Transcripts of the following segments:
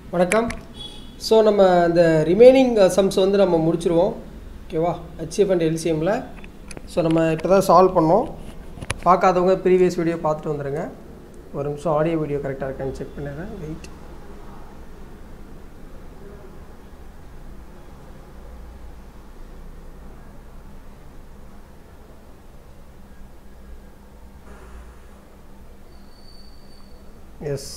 வணக்கம் ஸோ நம்ம இந்த ரிமைனிங் சம்ஸ் வந்து நம்ம முடிச்சிருவோம் ஓகேவா ஹெச்எஃப் அண்ட் எல்சிஎம்மில் ஸோ நம்ம இப்போ தான் சால்வ் பண்ணோம் பார்க்காதவங்க ப்ரீவியஸ் வீடியோ பார்த்துட்டு வந்துடுங்க ஒரு நிமிஷம் ஆடியோ வீடியோ கரெக்டாக இருக்கான்னு செக் பண்ணிடுறேன் வெயிட் எஸ்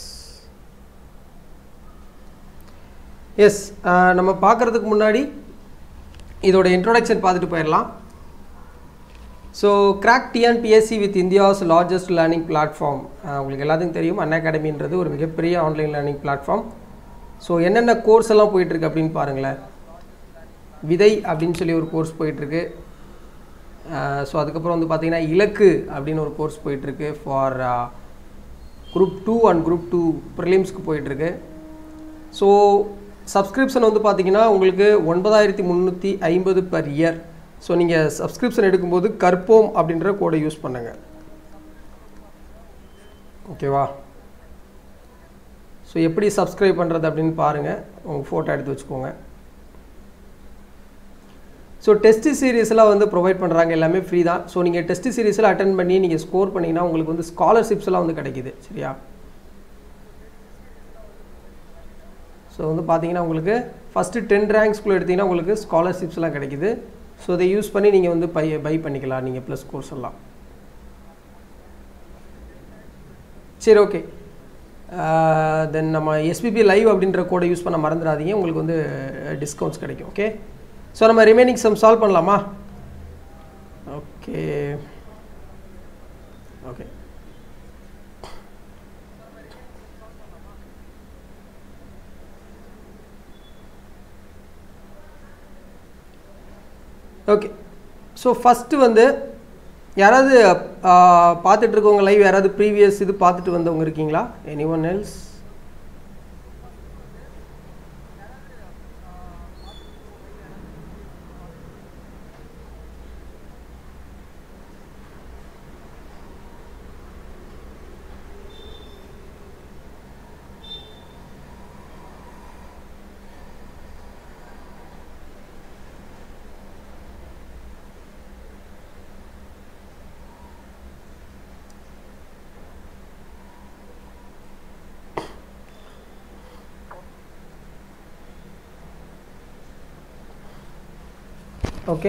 எஸ் நம்ம பார்க்குறதுக்கு முன்னாடி இதோட இன்ட்ரோடக்ஷன் பார்த்துட்டு போயிடலாம் so crack TNPSC with India's largest learning platform உங்களுக்கு எல்லாத்துக்கும் தெரியும் அன் அகாடமின்றது ஒரு மிகப்பெரிய ஆன்லைன் லேர்னிங் பிளாட்ஃபார்ம் ஸோ என்னென்ன கோர்ஸ் எல்லாம் போயிட்டுருக்கு அப்படின்னு பாருங்களேன் விதை அப்படின்னு சொல்லி ஒரு கோர்ஸ் போயிட்டுருக்கு ஸோ அதுக்கப்புறம் வந்து பார்த்திங்கன்னா இலக்கு அப்படின்னு ஒரு கோர்ஸ் போயிட்டுருக்கு for group two and group two ப்ரிலிம்ஸ்க்கு போயிட்டுருக்கு ஸோ சப்ஸ்கிரிப்ஷன் வந்து பார்த்தீங்கன்னா உங்களுக்கு ஒன்பதாயிரத்தி முந்நூற்றி ஐம்பது பர் இயர் ஸோ நீங்கள் சப்ஸ்கிரிப்ஷன் எடுக்கும்போது கற்போம் அப்படின்ற கோடை யூஸ் பண்ணுங்க ஓகேவா ஸோ எப்படி சப்ஸ்கிரைப் பண்ணுறது அப்படின்னு பாருங்கள் உங்கள் ஃபோட்டோ எடுத்து வச்சுக்கோங்க ஸோ டெஸ்ட் சீரீஸ்லாம் வந்து ப்ரொவைட் பண்ணுறாங்க எல்லாமே ஃப்ரீ தான் ஸோ நீங்கள் டெஸ்ட் சீரீஸில் அட்டன் பண்ணி நீங்கள் ஸ்கோர் பண்ணிங்கன்னா உங்களுக்கு வந்து ஸ்காலர்ஷிப்ஸ்லாம் வந்து கிடைக்கிது சரியா ஸோ வந்து பார்த்தீங்கன்னா உங்களுக்கு ஃபஸ்ட்டு டென் ரேங்க்ஸ்குள்ளே எடுத்திங்கன்னா உங்களுக்கு ஸ்காலர்ஷிப்ஸ்லாம் கிடைக்கிது ஸோ இதை யூஸ் பண்ணி நீங்கள் வந்து பை பை பண்ணிக்கலாம் நீங்கள் ப்ளஸ் கோர்ஸ் எல்லாம் சரி ஓகே தென் நம்ம எஸ்பிபி லைவ் அப்படின்ற கோடை யூஸ் பண்ண மறந்துடாதீங்க உங்களுக்கு வந்து டிஸ்கவுண்ட்ஸ் கிடைக்கும் ஓகே ஸோ நம்ம ரிமைனிங் சம் சால்வ் பண்ணலாமா okay okay okay so first வந்து யாராவது பார்த்துட்டு இருக்கவங்க லைவ் யாராவது ப்ரீவியஸ் இது பார்த்துட்டு வந்தவங்க இருக்கீங்களா any one else okay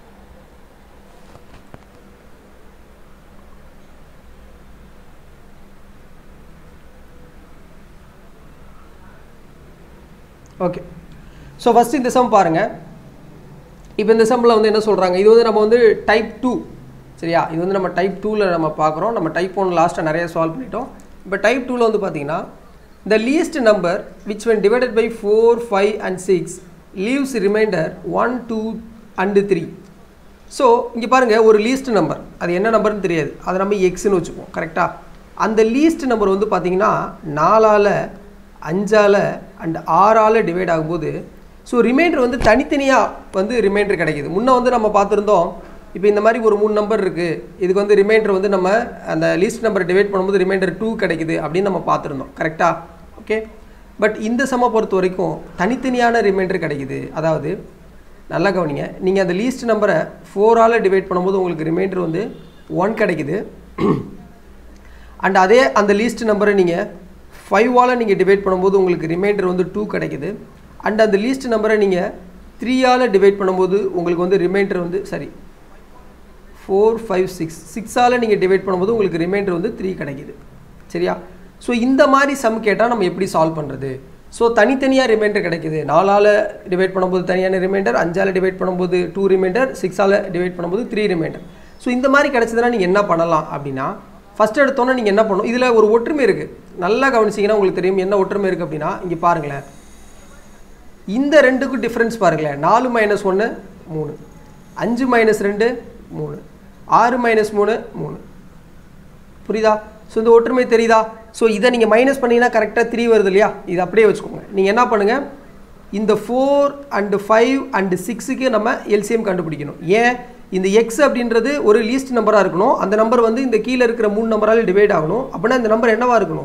okay so first இந்த சம் பாருங்கள் இப்போ இந்த சம்மில் வந்து என்ன சொல்கிறாங்க இது வந்து நம்ம வந்து டைப் டூ சரியா இது வந்து நம்ம டைப் டூவில் நம்ம பார்க்குறோம் நம்ம டைப் ஒன் லாஸ்ட்டாக நிறைய சால்வ் பண்ணிட்டோம் இப்போ டைப் டூவில் வந்து பார்த்தீங்கன்னா the least number which when divided by four five and six leaves remainder one two and three so இங்கே பாருங்கள் ஒரு லீஸ்ட் நம்பர் அது என்ன நம்பர்னு தெரியாது அதை நம்ம எக்ஸ்னு வச்சுப்போம் கரெக்டாக அந்த லீஸ்ட் நம்பர் வந்து பார்த்திங்கன்னா நாலால் அஞ்சால் அண்ட் ஆறால் டிவைட் ஆகும்போது ஸோ ரிமைண்டர் வந்து தனித்தனியாக வந்து ரிமைண்டர் கிடைக்கிது முன்னே வந்து நம்ம பார்த்துருந்தோம் இப்போ இந்த மாதிரி ஒரு மூணு நம்பர் இருக்குது இதுக்கு வந்து ரிமைண்டர் வந்து நம்ம அந்த லீஸ்ட் நம்பரை டிவைட் பண்ணும்போது ரிமைண்டர் டூ கிடைக்குது அப்படின்னு நம்ம பார்த்துருந்தோம் கரெக்டாக ஓகே பட் இந்த சம்மை பொறுத்த வரைக்கும் தனித்தனியான ரிமைண்டர் கிடைக்குது அதாவது நல்லா கவனிங்க நீங்கள் அந்த லீஸ்ட் நம்பரை ஃபோரால் டிவைட் பண்ணும்போது உங்களுக்கு ரிமைண்டர் வந்து ஒன் கிடைக்குது அண்ட் அதே அந்த லீஸ்ட் நம்பரை நீங்கள் ஃபைவால் நீங்கள் டிவைட் பண்ணும்போது உங்களுக்கு ரிமைண்டர் வந்து டூ கிடைக்குது அண்ட் அந்த லீஸ்ட் நம்பரை நீங்கள் த்ரீயால் டிவைட் பண்ணும்போது உங்களுக்கு வந்து ரிமைண்டர் வந்து சரி ஃபோர் ஃபைவ் சிக்ஸ் சிக்ஸால் நீங்கள் டிவைட் பண்ணும்போது உங்களுக்கு ரிமைண்டர் வந்து த்ரீ கிடைக்குது சரியா ஸோ இந்த மாதிரி சம் கேட்டால் நம்ம எப்படி சால்வ் பண்ணுறது ஸோ தனித்தனியாக ரிமைண்டர் கிடைக்குது நாலால் டிவைட் பண்ணும்போது தனியான ரிமைண்டர் அஞ்சால் டிவைட் பண்ணும்போது டூ ரிமைண்டர் சிக்ஸால் டிவைட் பண்ணும்போது த்ரீ ரிமைண்டர் ஸோ இந்த மாதிரி கிடச்சதுன்னா நீங்கள் என்ன பண்ணலாம் அப்படின்னா ஃபஸ்ட் எடுத்தோன்னே நீங்கள் என்ன பண்ணணும் இதில் ஒரு ஒற்றுமை இருக்குது நல்லா கவனிச்சிங்கன்னா உங்களுக்கு தெரியும் என்ன ஒற்றுமை இருக்குது அப்படின்னா இங்கே பாருங்களேன் இந்த ரெண்டுக்கும் டிஃப்ரென்ஸ் பாருங்களேன் நாலு மைனஸ் ஒன்று மூணு அஞ்சு மைனஸ் ரெண்டு மூணு ஆறு மைனஸ் மூணு மூணு புரியுதா ஸோ இந்த ஒற்றுமை தெரியுதா ஸோ இதை நீங்கள் மைனஸ் பண்ணிங்கன்னா கரெக்டாக த்ரீ வருது இல்லையா இது அப்படியே வச்சுக்கோங்க நீங்கள் என்ன பண்ணுங்கள் இந்த ஃபோர் அண்டு ஃபைவ் அண்டு சிக்ஸுக்கு நம்ம எல்சிஎம் கண்டுபிடிக்கணும் ஏன் இந்த எக்ஸ் அப்படின்றது ஒரு லீஸ்ட் நம்பராக இருக்கணும் அந்த நம்பர் வந்து இந்த கீழே இருக்கிற மூணு நம்பரால் டிவைட் ஆகணும் அப்படின்னா இந்த நம்பர் என்னவாக இருக்கணும்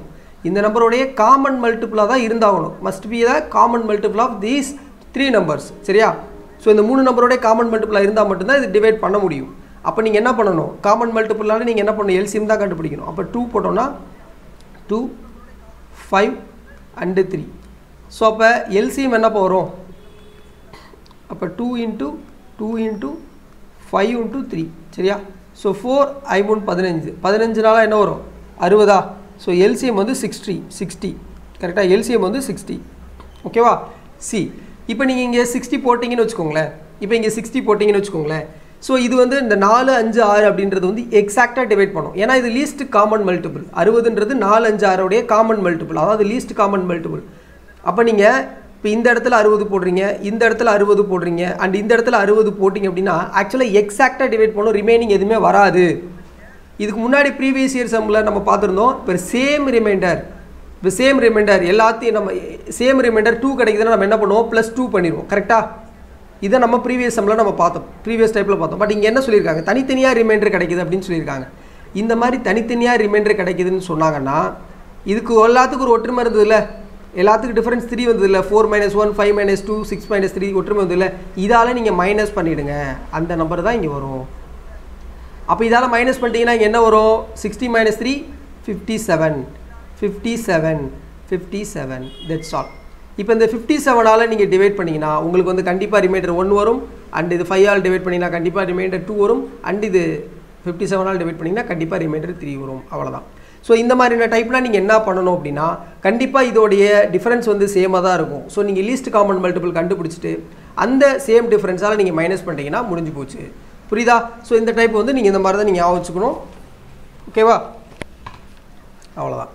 இந்த நம்பருடைய காமன் மல்டிபிளாக தான் இருந்தாகணும் must be the common multiple of these three numbers சரியா ஸோ இந்த மூணு நம்பருடைய காமன் மல்டிபிளாக இருந்தால் மட்டும்தான் இது டிவைட் பண்ண முடியும் அப்போ நீங்கள் என்ன பண்ணணும் காமன் மல்டிபிளால நீங்கள் என்ன பண்ணணும் எல்சிஎம் தான் கண்டுபிடிக்கணும் அப்போ டூ போட்டோம்னா two five and three so அப்போ எல்சிஎம் என்னப்போ வரும் அப்போ two into two into five into three சரியா ஸோ ஃபோர் ஐ மூணு பதினஞ்சு பதினஞ்சு நாளாக என்ன வரும் அறுபதா ஸோ எல்சிஎம் வந்து சிக்ஸ்டி சிக்ஸ்டி கரெக்டாக எல்சிஎம் வந்து சிக்ஸ்டி ஓகேவா சி இப்போ நீங்கள் இங்கே சிக்ஸ்டி போட்டிங்கன்னு வச்சுக்கோங்களேன் இப்போ இங்கே சிக்ஸ்டி போட்டிங்கன்னு வச்சுக்கோங்களேன் ஸோ இது வந்து இந்த நாலு அஞ்சு ஆறு அப்படின்றது வந்து எக்ஸாக்டாக டிவைட் பண்ணும் ஏன்னா இது லீஸ்ட் காமன் மல்டிபிள் அறுபதுன்றது நாலு அஞ்சு ஆறுடைய காமன் மல்டிபிள் அதாவது லீஸ்ட் காமன் மல்டிபிள் அப்போ நீங்கள் இப்போ இந்த இடத்துல அறுபது போடுறீங்க இந்த இடத்துல அறுபது போடுறீங்க அண்ட் இந்த இடத்துல அறுபது போட்டிங்க அப்படின்னா ஆக்சுவலாக எக்ஸாக்டாக டிவைட் பண்ணும் ரிமைனிங் எதுவுமே வராது இதுக்கு முன்னாடி ப்ரீவியஸ் இயர் சம்மில் நம்ம பார்த்துருந்தோம் இப்போ சேம் ரிமைண்டர் இப்போ சேம் ரிமைண்டர் எல்லாத்தையும் நம்ம சேம் ரிமைண்டர் டூ கிடைக்குதுன்னா நம்ம என்ன பண்ணுவோம் ப்ளஸ் டூ பண்ணிடுவோம் கரெக்டாக இதை நம்ம ப்ரீவியஸ் சம்மில் நம்ம பார்த்தோம் ப்ரீவியஸ் டைப்பில் பார்த்தோம் பட் இங்கே என்ன சொல்லியிருக்காங்க தனித்தனியாக ரிமைண்டர் கிடைக்குது அப்படின்னு சொல்லியிருக்காங்க இந்த மாதிரி தனித்தனியாக ரிமைண்டர் கிடைக்குதுன்னு சொன்னாங்கன்னா இதுக்கு எல்லாத்துக்கும் ஒரு ஒற்றுமை இருந்தது இல்லை எல்லாத்துக்கும் டிஃபரன்ஸ் த்ரீ வந்தது இல்லை four minus one five minus two six minus three ஒற்றுமை வந்தது இல்லை இதால் நீங்கள் மைனஸ் பண்ணிவிடுங்க அந்த நம்பர் தான் இங்கே வரும் அப்போ இதால் மைனஸ் பண்ணிட்டீங்கன்னா இங்கே என்ன வரும் sixty minus three fifty seven fifty seven fifty seven that's all இப்போ இந்த ஃபிஃப்டி செவனால் நீங்கள் டிவைட் பண்ணிங்கன்னா உங்களுக்கு வந்து கண்டிப்பாக ரிமைண்டர் ஒன் வரும் அண்ட் இது ஃபைவ் ஆல் டிவைட் பண்ணிங்கன்னா கண்டிப்பாக ரிமைண்டர் டூ வரும் அண்ட் இது ஃபிஃப்டி செவனால் டிவைட் பண்ணிங்கன்னா கண்டிப்பாக ரிமைண்டர் த்ரீ வரும் அவ்வளோதான் ஸோ இந்த மாதிரியான டைப்லாம் நீங்கள் என்ன பண்ணணும் அப்படின்னா கண்டிப்பாக இதோடைய டிஃப்ரென்ஸ் வந்து சேமாக தான் இருக்கும் ஸோ நீங்கள் லீஸ்ட் காமன் மல்டிபிள் கண்டுபிடிச்சிட்டு அந்த சேம் டிஃப்ரென்ஸால் நீங்கள் மைனஸ் பண்ணிட்டீங்கன்னா முடிஞ்சு போச்சு புரியுதா ஸோ இந்த டைப் வந்து நீங்கள் இந்த மாதிரி தான் நீங்கள் ஞாபகம் வச்சுக்கணும் ஓகேவா அவ்வளோதான்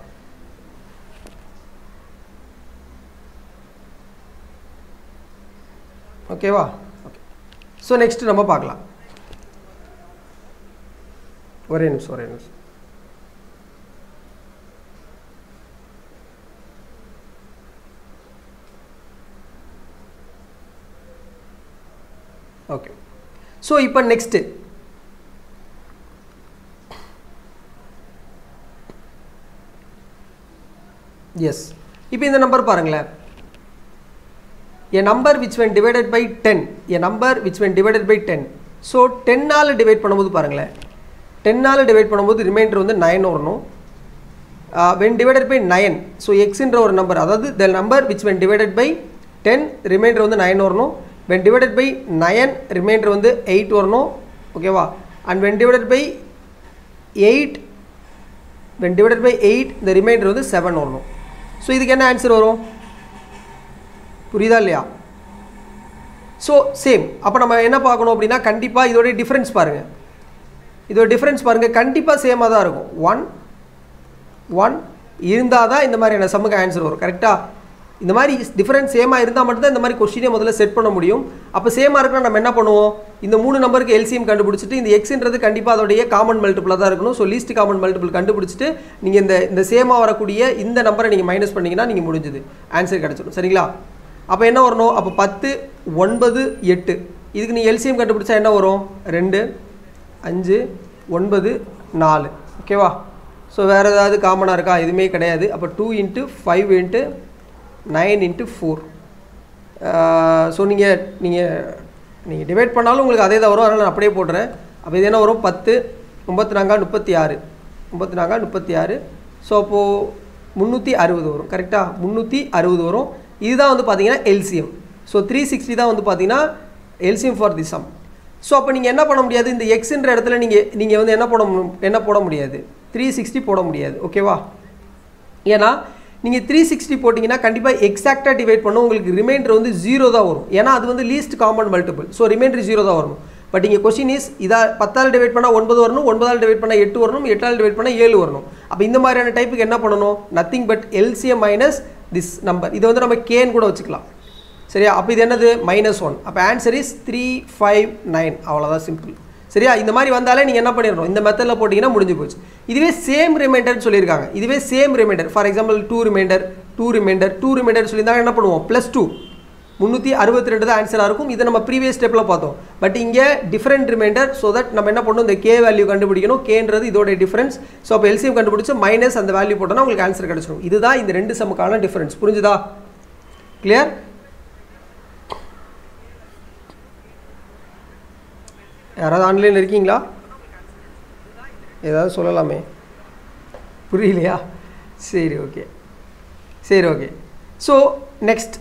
ஓகேவா ஓகே ஸோ நெக்ஸ்ட் நம்ம பார்க்கலாம் ஒரே நிமிஷம் ஒரே நிமிஷம் ஓகே ஸோ இப்போ நெக்ஸ்ட்டு எஸ் இப்போ இந்த நம்பர் பாருங்களேன் a number which when divided by 10 a number which when divided by 10 so டென்னால் டிவைட் பண்ணும்போது பாருங்களேன் டென்னால் டிவைட் பண்ணும்போது ரிமைண்டர் வந்து நைன் வரணும் when divided by nine so எக்ஸ்ன்ற ஒரு நம்பர் அதாவது the number which when divided by ten remainder வந்து நைன் வரணும் when divided by nine remainder வந்து எயிட் வரணும் ஓகேவா and when divided by eight when divided by eight இந்த ரிமைண்டர் வந்து செவன் வரணும் ஸோ இதுக்கு என்ன ஆன்சர் வரும் புரியுதா இல்லையா ஸோ சேம் அப்போ நம்ம என்ன பார்க்கணும் அப்படின்னா கண்டிப்பாக இதோடைய டிஃப்ரென்ஸ் பாருங்கள் இதோட டிஃப்ரென்ஸ் பாருங்கள் கண்டிப்பாக சேமாக தான் இருக்கும் ஒன் ஒன் இருந்தால் தான் இந்த மாதிரியான சம்முக்கு ஆன்சர் வரும் கரெக்டாக இந்த மாதிரி டிஃப்ரென்ஸ் சேமாக இருந்தால் மட்டும்தான் இந்த மாதிரி கொஸ்டினே முதல்ல செட் பண்ண முடியும் அப்போ சேமாக இருக்குன்னா நம்ம என்ன பண்ணுவோம் இந்த மூணு நம்பருக்கு எல்சிஎம் கண்டுபிடிச்சிட்டு இந்த எக்ஸ்ன்றது கண்டிப்பாக அதோடைய காமன் மல்டிபிளாக தான் இருக்கணும் ஸோ லீஸ்ட் காமன் மல்டிபிள் கண்டுபிடிச்சிட்டு நீங்கள் இந்த இந்த சேமாக வரக்கூடிய இந்த நம்பரை நீங்கள் மைனஸ் பண்ணிங்கன்னா நீங்கள் முடிஞ்சுது ஆன்சர் கிடச்சிடும் சரிங்களா அப்போ என்ன வரணும் அப்போ பத்து ஒன்பது எட்டு இதுக்கு நீ எல்சிஎம் கண்டுபிடிச்சா என்ன வரும் ரெண்டு அஞ்சு ஒன்பது நாலு ஓகேவா ஸோ வேறு ஏதாவது காமனாக இருக்கா எதுவுமே கிடையாது அப்போ two into five into nine into four so நீங்கள் நீங்கள் நீங்கள் டிவைட் பண்ணாலும் உங்களுக்கு அதே தான் வரும் அதனால் நான் அப்படியே போடுறேன் அப்போ இது என்ன வரும் பத்து ஒம்பத்தி நாங்கா முப்பத்தி ஆறு முப்பத்தி நாங்கா முப்பத்தி ஆறு ஸோ அப்போது முந்நூற்றி அறுபது வரும் கரெக்டாக முந்நூற்றி அறுபது வரும் இதுதான் வந்து பார்த்தீங்கன்னா எல்சிஎம் ஸோ த்ரீ சிக்ஸ்டி தான் வந்து பார்த்தீங்கன்னா LCM for the sum so அப்போ நீங்கள் என்ன பண்ண முடியாது இந்த எக்ஸ்ன்ற இடத்துல நீங்கள் நீங்கள் வந்து என்ன போட மு- என்ன போட முடியாது த்ரீ சிக்ஸ்டி போட முடியாது ஓகேவா ஏன்னா நீங்கள் த்ரீ சிக்ஸ்டி போட்டிங்கன்னா கண்டிப்பாக எக்ஸாக்டாக டிவைட் பண்ணும் உங்களுக்கு ரிமைண்டர் வந்து ஜீரோ தான் வரும் ஏன்னா அது வந்து least common multiple so remainder zero தான் வரும் பட் இங்கே கொஸ்டின் இஸ் இதா பத்தால் டிவைட் பண்ணால் ஒன்பது வரணும் ஒன்பதால் டிவைட் பண்ணால் எட்டு வரணும் எட்டால் டிவைட் பண்ணால் ஏழு வரணும் அப்போ இந்த மாதிரியான டைப்புக்கு என்ன பண்ணணும் nothing but LCM minus this number இதை வந்து நம்ம கேன்னு கூட வச்சுக்கலாம் சரியா அப்போ இது என்னது மைனஸ் ஒன் அப்போ answer is three five nine அவ்வளோதான் சிம்பிள் சரியா இந்த மாதிரி வந்தாலே நீங்கள் என்ன பண்ணிடணும் இந்த மெத்தடில் போட்டிங்கன்னா முடிஞ்சு போச்சு இதுவே சேம் ரிமைண்டர்னு சொல்லியிருக்காங்க இதுவே same remainder for example two remainder two remainder two remainder சொல்லியிருந்தாங்க என்ன பண்ணுவோம் ப்ளஸ் டூ முந்நூற்றி அறுபத்தி ரெண்டு தான் ஆன்சராக இருக்கும் இதை நம்ம ப்ரீவியஸ் ஸ்டெப்பில் பார்த்தோம் பட் இங்கே டிஃப்ரெண்ட் ரிமைண்டர் ஸோ தட் நம்ம என்ன பண்ணணும் இந்த கே வேல்யூ கண்டுபிடிக்கணும் கேன்றது இதோட டிஃபரன்ஸ் ஸோ அப்போ எல்சிஎம் கண்டுபிடிச்சு மைனஸ் அந்த வேல்யூ போட்டோம்னா உங்களுக்கு ஆன்சர் கிடச்சிடும் இதுதான் இந்த ரெண்டு சமுக்கான டிஃபரன்ஸ் புரிஞ்சுதா கிளியர் யாராவது ஆன்லைனில் இருக்கீங்களா ஏதாவது சொல்லலாமே புரியலையா சரி ஓகே சரி okay so next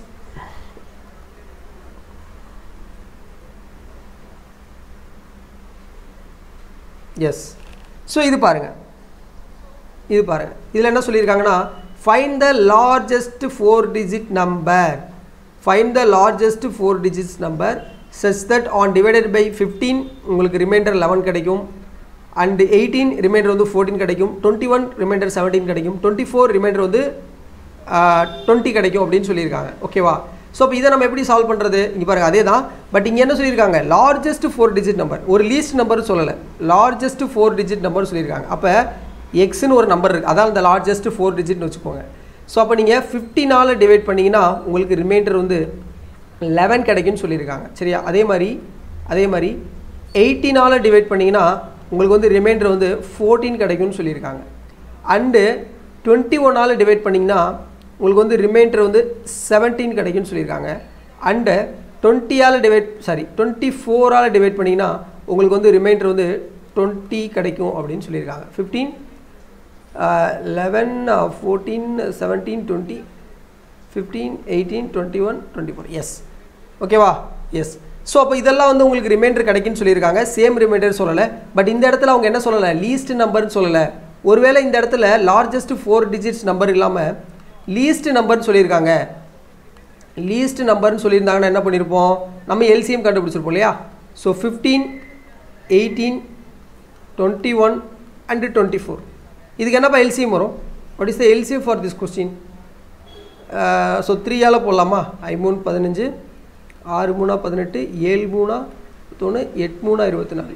yes so இது பாருங்கள் இது பாருங்கள் இதில் என்ன சொல்லியிருக்காங்கன்னா find the largest four digit number find the largest four digits number such that on divided by fifteen உங்களுக்கு ரிமைண்டர் லெவன் கிடைக்கும் அண்ட் எயிட்டீன் ரிமைண்டர் வந்து ஃபோர்டீன் கிடைக்கும் டுவெண்ட்டி ஒன் ரிமைண்டர் செவன்டீன் கிடைக்கும் டுவெண்ட்டி ஃபோர் ரிமைண்டர் வந்து twenty கிடைக்கும் அப்படின்னு சொல்லியிருக்காங்க ஓகேவா ஸோ இப்போ இதை நம்ம எப்படி சால்வ் பண்ணுறது இங்கே பாருங்கள் அதே தான் பட் இங்கே என்ன சொல்லியிருக்காங்க லார்ஜஸ்ட் ஃபோர் டிஜிட் நம்பர் ஒரு லீஸ்ட் நம்பர் சொல்லலை லார்ஜஸ்ட் ஃபோர் டிஜிட் நம்பர் சொல்லியிருக்காங்க அப்போ எக்ஸ்னு ஒரு நம்பர் இருக்குது அதான் இந்த லார்ஜஸ்ட் ஃபோர் டிஜிட்னு வச்சுக்கோங்க ஸோ அப்போ நீங்கள் ஃபிஃப்டினால் டிவைட் பண்ணிங்கன்னா உங்களுக்கு ரிமைண்டர் வந்து லெவன் கிடைக்கும்னு சொல்லியிருக்காங்க சரியா அதே மாதிரி அதே மாதிரி எயிட்டீனால் டிவைட் பண்ணிங்கன்னா உங்களுக்கு வந்து ரிமைண்டர் வந்து ஃபோர்டீன் கிடைக்கும்னு சொல்லியிருக்காங்க அண்டு டுவெண்ட்டி ஒன்னால் டிவைட் பண்ணிங்கன்னா உங்களுக்கு வந்து ரிமைண்டர் வந்து செவன்டீன் கிடைக்கும்னு சொல்லியிருக்காங்க அண்டு டுவெண்ட்டியால் டிவைட் சாரி டுவெண்ட்டி ஃபோரால் டிவைட் பண்ணிங்கன்னா உங்களுக்கு வந்து ரிமைண்டர் வந்து டுவெண்ட்டி கிடைக்கும் அப்படின்னு சொல்லியிருக்காங்க fifteen eleven fourteen seventeen twenty fifteen eighteen twenty one twenty four yes ஓகேவா எஸ் ஸோ அப்போ இதெல்லாம் வந்து உங்களுக்கு ரிமைண்டர் கிடைக்குன்னு சொல்லியிருக்காங்க சேம் ரிமைண்டர் சொல்லலை பட் இந்த இடத்துல அவங்க என்ன சொல்லலை லீஸ்ட் நம்பர்னு சொல்லலை ஒருவேளை இந்த இடத்துல லார்ஜஸ்ட் ஃபோர் டிஜிட்ஸ் நம்பர் இல்லாமல் லீஸ்ட் நம்பர்னு சொல்லியிருக்காங்க லீஸ்ட் நம்பர்னு சொல்லியிருந்தாங்கன்னா என்ன பண்ணியிருப்போம் நம்ம எல்சிஎம் கண்டுபிடிச்சிருப்போம் இல்லையா so fifteen eighteen twenty one and twenty four இதுக்கு என்னப்பா எல்சிஎம் வரும் what is the LCM for this question so த்ரீயால் போடலாமா ஐ மூணு பதினஞ்சு ஆறு மூணா பதினெட்டு ஏழு மூணா தொண்ணூ எட்டு மூணா இருபத்தி நாலு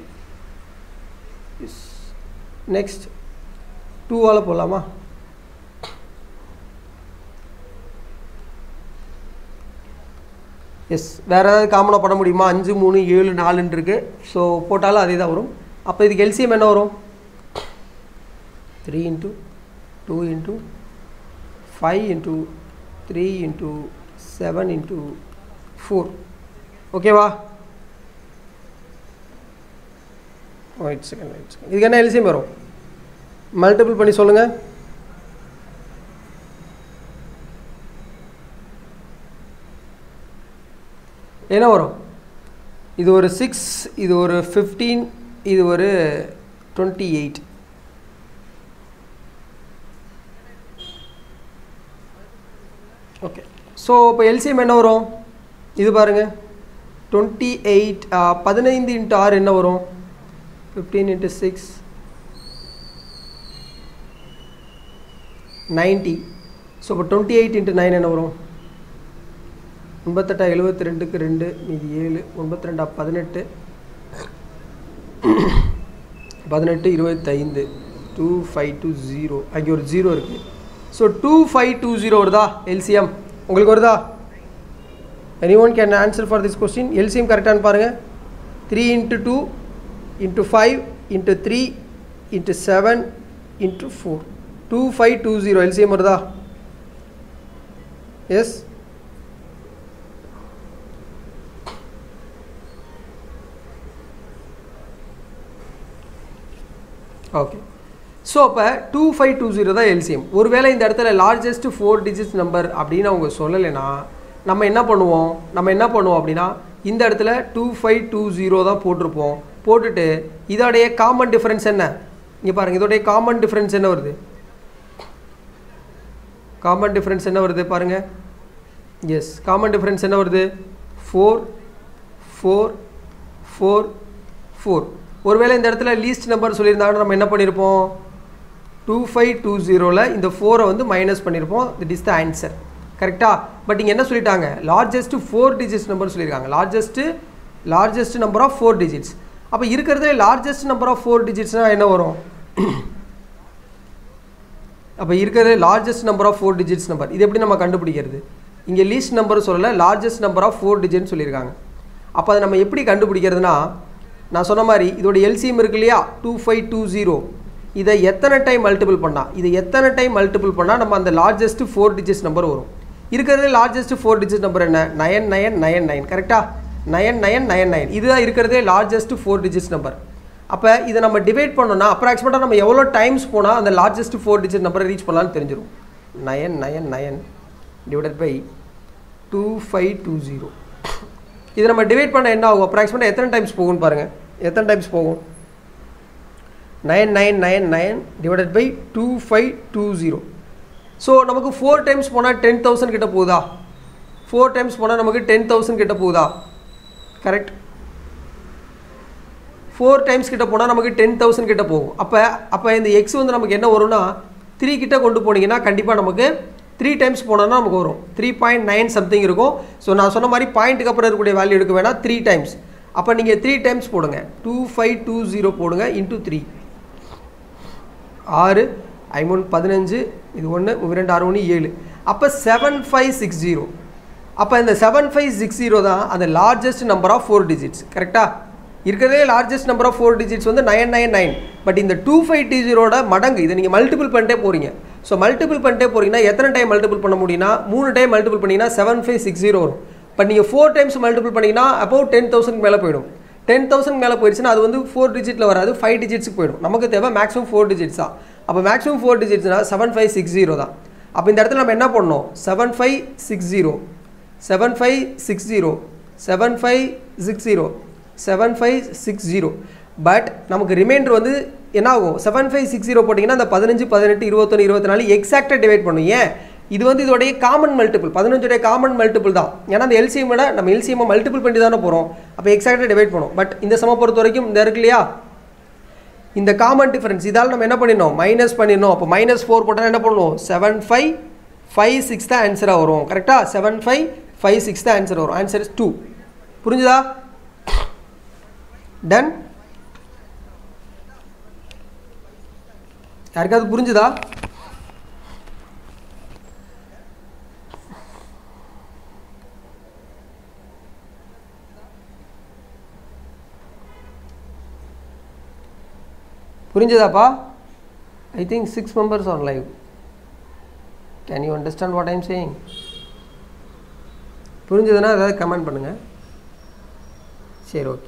நெக்ஸ்ட் டூவால் போடலாமா எஸ் வேறு ஏதாவது காமனாக பண்ண முடியுமா அஞ்சு மூணு ஏழு நாலுன்னு இருக்குது ஸோ போட்டாலும் அதே தான் வரும் அப்போ இதுக்கு எல்சிஎம் என்ன வரும் three into two into five into three into seven into four ஓகேவா வெயிட் செகண்ட் வெயிட் செகண்ட் இதுக்கு என்ன எல்சிஎம் வரும் மல்டிபிள் பண்ணி சொல்லுங்கள் என்ன வரும் இது ஒரு சிக்ஸ் இது ஒரு ஃபிஃப்டீன் இது ஒரு டுவெண்ட்டி எயிட் ஓகே ஸோ இப்போ எல்சிஎம் என்ன வரும் இது பாருங்கள் டுவெண்ட்டி எயிட் பதினைந்து இன்ட்டு ஆறு என்ன வரும் fifteen into six ninety so இப்போ டுவெண்ட்டி எயிட் இன்ட்டு நைன் என்ன வரும் எண்பத்தெட்டா எழுபத்தி ரெண்டுக்கு ரெண்டு மீதி ஏழு எண்பத்தி ரெண்டா பதினெட்டு பதினெட்டு இருபத்தைந்து டூ ஃபைவ் டூ ஜீரோ அங்கே ஒரு ஜீரோ இருக்குது so two five two zero வருதா எல்சிஎம் உங்களுக்கு வருதா any one can answer for this question LCM கரெக்டானு பாருங்கள் three into two into five into three into seven into four two five two zero LCM வருதா yes okay so அப்போ two five two zero தான் LCM ஒருவேளை இந்த இடத்துல largest four digits number அப்படின்னு அவங்க சொல்லலைன்னா நம்ம என்ன பண்ணுவோம் நம்ம என்ன பண்ணுவோம் அப்படின்னா இந்த இடத்துல டூ ஃபைவ் டூ ஜீரோ தான் போட்டிருப்போம் போட்டுட்டு இதோடைய காமன் டிஃப்ரென்ஸ் என்ன இங்கே பாருங்கள் இதோடைய காமன் டிஃப்ரென்ஸ் என்ன வருது காமன் டிஃப்ரென்ஸ் என்ன வருது பாருங்கள் எஸ் காமன் டிஃப்ரென்ஸ் என்ன வருது ஃபோர் ஃபோர் ஃபோர் ஃபோர் ஒருவேளை இந்த இடத்துல லீஸ்ட் நம்பர் சொல்லியிருந்தாங்கன்னா நம்ம என்ன பண்ணியிருப்போம் டூ ஃபைவ் டூ ஜீரோவில் இந்த ஃபோரை வந்து மைனஸ் பண்ணியிருப்போம் திட் இஸ் த ஆன்சர் கரெக்டாக பட் இங்கே என்ன சொல்லிட்டாங்க லார்ஜஸ்ட் ஃபோர் டிஜிட்ஸ் நம்பர் சொல்லியிருக்காங்க largest largest number of four digits அப்போ இருக்கிறதே லார்ஜஸ்ட் நம்பர் ஆஃப் ஃபோர் டிஜிட்ஸ்னால் என்ன வரும் அப்போ இருக்கிறது largest number of four digits number இது எப்படி நம்ம கண்டுபிடிக்கிறது இங்கே லீஸ்ட் நம்பர் சொல்லலை லார்ஜஸ்ட் நம்பர் ஆஃப் ஃபோர் டிஜிட்னு சொல்லியிருக்காங்க அப்போ அதை நம்ம எப்படி கண்டுபிடிக்கிறதுனா நான் சொன்ன மாதிரி இதோட எல்சிஎம் இருக்கு இல்லையா டூ ஃபைவ் டூ ஜீரோ இதை எத்தனை டைம் மல்டிபிள் பண்ணால் இதை எத்தனை டைம் மல்டிபிள் பண்ணால் நம்ம அந்த லார்ஜஸ்ட் ஃபோர் டிஜிட்ஸ் நம்பர் வரும் இருக்கிறது லார்ஜஸ்ட் ஃபோர் டிஜிட் நம்பர் என்ன நயன் நயன் நயன் நைன் கரெக்டாக நயன் நயன் நயன் நைன் இதுதான் இருக்கிறதே லார்ஜஸ்ட் ஃபோர் டிஜிட்ஸ் நம்பர் அப்போ இதை நம்ம டிவைட் பண்ணோம்னா அப்ராக்சிமேட்டாக நம்ம எவ்வளோ டைம்ஸ் போனால் அந்த லார்ஜஸ்ட் ஃபோர் டிஜிட் நம்பரை ரீச் பண்ணலாம்னு தெரிஞ்சிடும் nine nine nine divided by two five two zero இதை நம்ம டிவைட் பண்ண என்ன ஆகும் அப்ராக்சிமேட்டாக எத்தனை டைம்ஸ் போகும்னு பாருங்கள் எத்தனை டைம்ஸ் போகும் nine nine nine nine divided by two five two zero so நமக்கு ஃபோர் டைம்ஸ் போனால் டென் தௌசண்ட் கிட்ட போகுதா ஃபோர் டைம்ஸ் போனால் நமக்கு டென் தௌசண்ட் கிட்ட போகுதா கரெக்ட் ஃபோர் டைம்ஸ் கிட்ட போனால் நமக்கு டென் தௌசண்ட் கிட்ட போகும் அப்போ அப்போ இந்த எக்ஸ் வந்து நமக்கு என்ன வரும்னா த்ரீ கிட்ட கொண்டு போனீங்கன்னா கண்டிப்பாக நமக்கு த்ரீ டைம்ஸ் போனோம்னா நமக்கு வரும் த்ரீ பாயிண்ட் நைன் சம்திங் இருக்கும் ஸோ நான் சொன்ன மாதிரி பாயிண்ட்டுக்கு அப்புறம் இருக்கக்கூடிய வேல்யூ எடுக்க வேணாம் த்ரீ டைம்ஸ் அப்போ நீங்கள் த்ரீ டைம்ஸ் போடுங்க டூ ஃபைவ் டூ ஜீரோ போடுங்க இன்ட்டு த்ரீ ஆறு ஐமூணு பதினஞ்சு இது ஒன்று ரெண்டு ஆறு ஒன்று ஏழு அப்போ செவன் ஃபைவ் சிக்ஸ் ஜீரோ அப்போ இந்த செவன் ஃபைவ் சிக்ஸ் ஜீரோ தான் அந்த largest number of four digits கரெக்டாக இருக்கிறதே largest number of four digits வந்து நைன் நைன் நைன் பட் இந்த டூ ஃபைவ் டி ஜீரோட மடங்கு இதை நீங்கள் மல்டிபிள் பண்ணிட்டே போகிறீங்க ஸோ மல்டிபிள் பண்ணிட்டே போகிறீங்கன்னா எத்தனை டைம் மல்டிபிள் பண்ண முடியும்னா மூணு டைம் மல்டிபிள் பண்ணிங்கன்னா செவன் ஃபைவ் சிக்ஸ் ஜீரோ வரும் பட் நீங்கள் ஃபோர் டைம்ஸ் மல்டிபிள் பண்ணிங்கன்னா அப்போ டென் தௌசண்ட் மேலே போயிடும் டென் தௌசண்ட் மேலே போயிடுச்சுன்னா அது வந்து ஃபோர் டிஜிட்டில் வராது ஃபைவ் டிஜிட்ஸுக்கு போயிடும் நமக்கு தேவை மேக்ஸிமம் ஃபோர் டிஜிட்ஸ் தான் அப்போ மேக்ஸிமம் ஃபோர் டிஜிட்ஸ்னா செவன் ஃபைவ் சிக்ஸ் ஜீரோ தான் அப்போ இந்த இடத்துல நம்ம என்ன பண்ணணும் seven five six zero seven five six zero seven five six zero seven five six zero but நமக்கு ரிமைண்டர் வந்து என்ன ஆகும் செவன் ஃபைவ் சிக்ஸ் ஜீரோ போட்டிங்கன்னா அந்த பதினஞ்சு பதினெட்டு இருபத்தொன்று இருபத்தி நாலு எக்ஸாக்டாக டிவைட் பண்ணும் ஏன் இது வந்து இதோடைய காமன் மல்டிபிள் பதினஞ்சுடைய காமன் மல்டிபிள் தான் ஏன்னா அந்த எல்சிஎம் விட நம்ம எல்சிஎம் மல்டிபிள் பண்ணி தானே போகிறோம் அப்போ எக்ஸாக்டாக டிவைட் பண்ணும் பட் இந்த சம பொறுத்த வரைக்கும் இந்த இருக்கு இல்லையா இந்த காமன் டிஃபரன்ஸ் இதால் நம்ம என்ன பண்ணிடணும் மைனஸ் பண்ணிடணும் அப்போ மைனஸ் ஃபோர் போட்டால் என்ன பண்ணுவோம் செவன் ஃபைவ் ஃபைவ் சிக்ஸ் தான் ஆன்சராக வரும் கரெக்டாக செவன் ஃபைவ் ஃபைவ் சிக்ஸ் தான் ஆன்சர் வரும் ஆன்சர் இஸ் டூ புரிஞ்சுதா டன் யாருக்காவது புரிஞ்சுதா புரிஞ்சதாப்பா I think six members on live can you understand what I'm saying புரிஞ்சதுன்னா ஏதாவது கமெண்ட் பண்ணுங்கள் சரி okay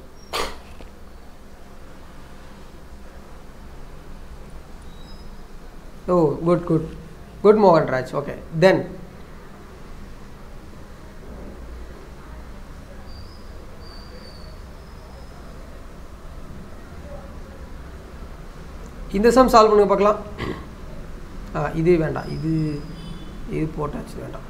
oh good good good மோகன் ராஜ் ஓகே தென் இந்த சம் சால்வ் பண்ணுங்க பார்க்கலாம் ஆ இது வேண்டாம் இது இது போட்டாச்சு வேண்டாம்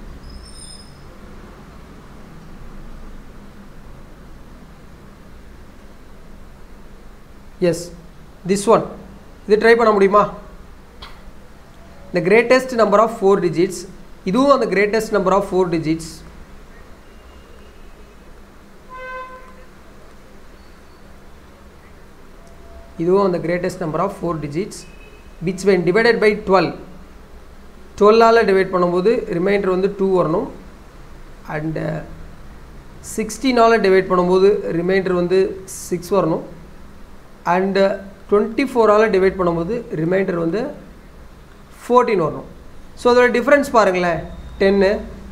எஸ் திஸ் ஒன் இது ட்ரை பண்ண முடியுமா the greatest number of four digits இதுவும் அந்த greatest number of four digits இதுவும் அந்த greatest number of four digits which when divided by 12 டுவெல்லால் டிவைட் பண்ணும்போது ரிமைண்டர் வந்து டூ வரணும் அண்டு சிக்ஸ்டீனால் டிவைட் பண்ணும்போது ரிமைண்டர் வந்து சிக்ஸ் வரணும் அண்டு டுவெண்ட்டி ஃபோரால் டிவைட் பண்ணும்போது ரிமைண்டர் வந்து ஃபோர்டீன் வரணும் ஸோ அதோட டிஃப்ரென்ஸ் பாருங்களேன் டென்னு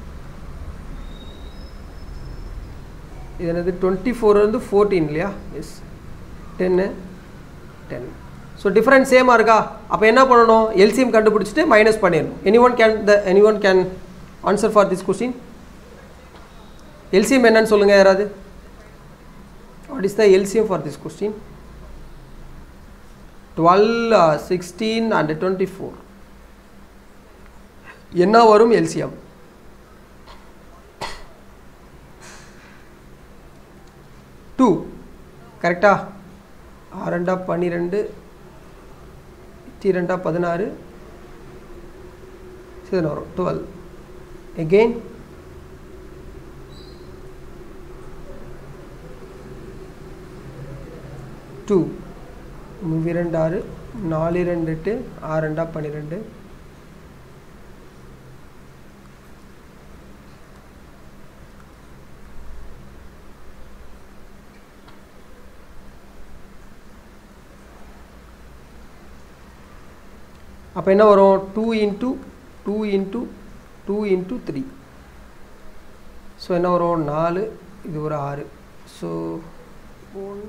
இது என்னது டுவெண்ட்டி ஃபோர் வந்து ஃபோர்டீன் இல்லையா எஸ் டென்னு டென் ஸோ டிஃப்ரென்ஸ் சேமாக இருக்கா அப்போ என்ன பண்ணணும் எல்சிஎம் கண்டுபிடிச்சிட்டு மைனஸ் பண்ணிடணும் any one can the any one can answer for this question LCM என்னன்னு சொல்லுங்கள் யாராவது what is the LCM for this question twelve sixteen and twenty four என்ன வரும் எல்சிஎம் டூ கரெக்டா ஆறண்டா பன்னிரெண்டு ரெண்டா பதினாறு இதுன்னு வரும் டுவெல் எகெயின் டூ மூவி ரெண்டு ஆறு நாலு ரெண்டு எட்டு ஆறு ரெண்டா பன்னிரெண்டு அப்போ என்ன வரும் two into two into two into three so என்ன வரும் நாலு இது ஒரு ஆறு so one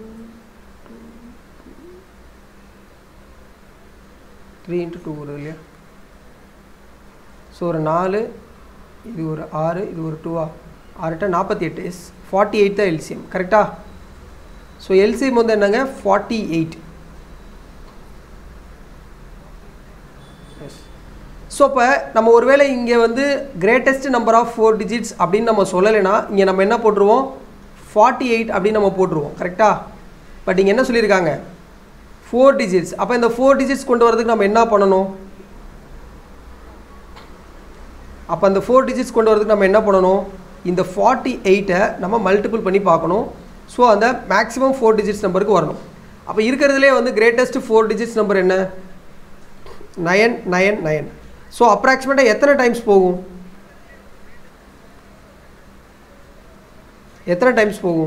three into two வருது இல்லையா ஸோ ஒரு நாலு இது ஒரு ஆறு இது ஒரு டூவா ஆறுட்ட நாற்பத்தி எட்டு இஸ் ஃபார்ட்டி எயிட் தான் எல்சிஎம் கரெக்டா ஸோ எல்சிஎம் வந்து என்னங்க ஃபார்ட்டி எயிட் ஸோ இப்போ நம்ம ஒருவேளை இங்கே வந்து greatest number of four digits அப்படின்னு நம்ம சொல்லலைன்னா இங்கே நம்ம என்ன போட்டுருவோம் ஃபார்ட்டி எயிட் அப்படின்னு நம்ம போட்டுருவோம் கரெக்டா பட் இங்கே என்ன சொல்லியிருக்காங்க ஃபோர் டிஜிட்ஸ் அப்போ இந்த ஃபோர் டிஜிட்ஸ் கொண்டு வரதுக்கு நம்ம என்ன பண்ணணும் அப்போ அந்த ஃபோர் டிஜிட்ஸ் கொண்டு வரதுக்கு நம்ம என்ன பண்ணணும் இந்த ஃபார்ட்டி எயிட்டை நம்ம மல்டிபிள் பண்ணி பார்க்கணும் ஸோ அந்த மேக்ஸிமம் ஃபோர் டிஜிட்ஸ் நம்பருக்கு வரணும் அப்போ இருக்கிறதுலே வந்து கிரேட்டஸ்ட் ஃபோர் டிஜிட்ஸ் நம்பர் என்ன நயன் நயன் நயன் ஸோ அப்ராக்சிமேட்டாக எத்தனை டைம்ஸ் போகும் எத்தனை டைம்ஸ் போகும்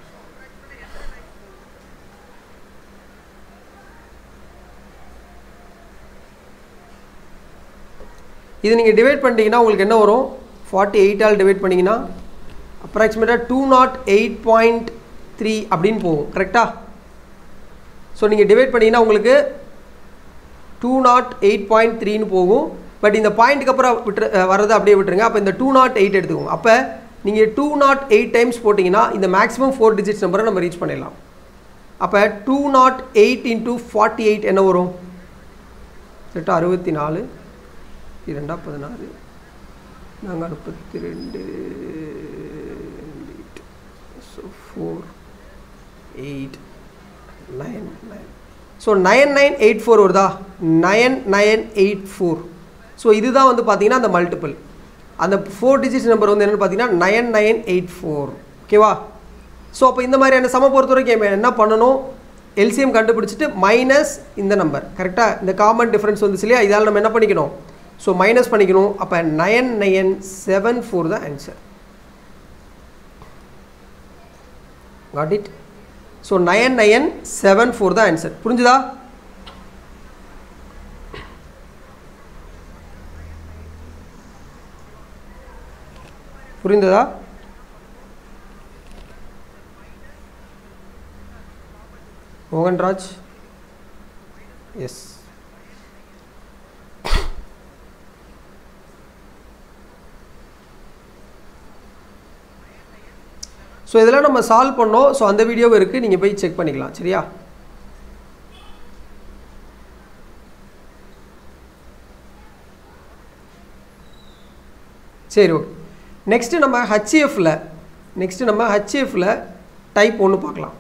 இது நீங்கள் டிவைட் பண்ணிட்டீங்கன்னா உங்களுக்கு என்ன வரும் ஃபார்ட்டி எயிட்டால் டிவைட் பண்ணிங்கன்னா அப்ராக்சிமேட்டாக two nought eight point three அப்படின்னு போகும் கரெக்டாக ஸோ நீங்கள் டிவைட் பண்ணிங்கன்னா உங்களுக்கு டூ நாட் எயிட் பாயிண்ட் த்ரீன்னு போகும் பட் இந்த பாயிண்ட்டுக்கு அப்புறம் விட்டு வரதை அப்படியே விட்டுருங்க அப்போ இந்த டூ நாட் எயிட் எடுத்துக்கோங்க அப்போ நீங்கள் டூ நாட் எயிட் டைம்ஸ் போட்டிங்கன்னா இந்த மேக்ஸிமம் ஃபோர் டிஜிட்ஸ் நம்பரை நம்ம ரீச் பண்ணிடலாம் அப்போ two nought eight into forty eight என்ன வரும் எட்டு அறுபத்தி நாலு இரண்டா பதினாறு நாங்கள் முப்பத்தி ரெண்டு so four eight nine nine so nine nine eight four வருதா nine nine eight four so இதுதான் வந்து பார்த்தீங்கன்னா அந்த மல்டிபிள் அந்த ஃபோர் டிஜிட்ஸ் நம்பர் வந்து என்னென்னு பார்த்தீங்கன்னா நைன் நைன் எயிட் ஃபோர் ஓகேவா ஸோ அப்போ இந்த மாதிரியான சம பொறுத்த வரைக்கும் என்ன பண்ணணும் எல்சிஎம் கண்டுபிடிச்சிட்டு மைனஸ் இந்த நம்பர் கரெக்டாக இந்த காமன் டிஃப்ரென்ஸ் வந்துச்சு இல்லையா இதால் நம்ம என்ன பண்ணிக்கணும் ஸோ மைனஸ் பண்ணிக்கணும் அப்போ நயன் நயன் செவன் ஃபோர் தான் answer got it so nine nine seven four தான் ஆன்சர் புரிஞ்சுதா புரிந்ததா மோகன்ராஜ் எஸ் ஸோ இதெல்லாம் நம்ம சால்வ் பண்ணோம் ஸோ அந்த வீடியோவும் இருக்குது நீங்கள் போய் செக் பண்ணிக்கலாம் சரியா சரி ஓகே நெக்ஸ்ட்டு நம்ம ஹச்எஃப்பில் நெக்ஸ்ட்டு நம்ம ஹச்எஃப்பில் டைப் ஒன்று பார்க்கலாம்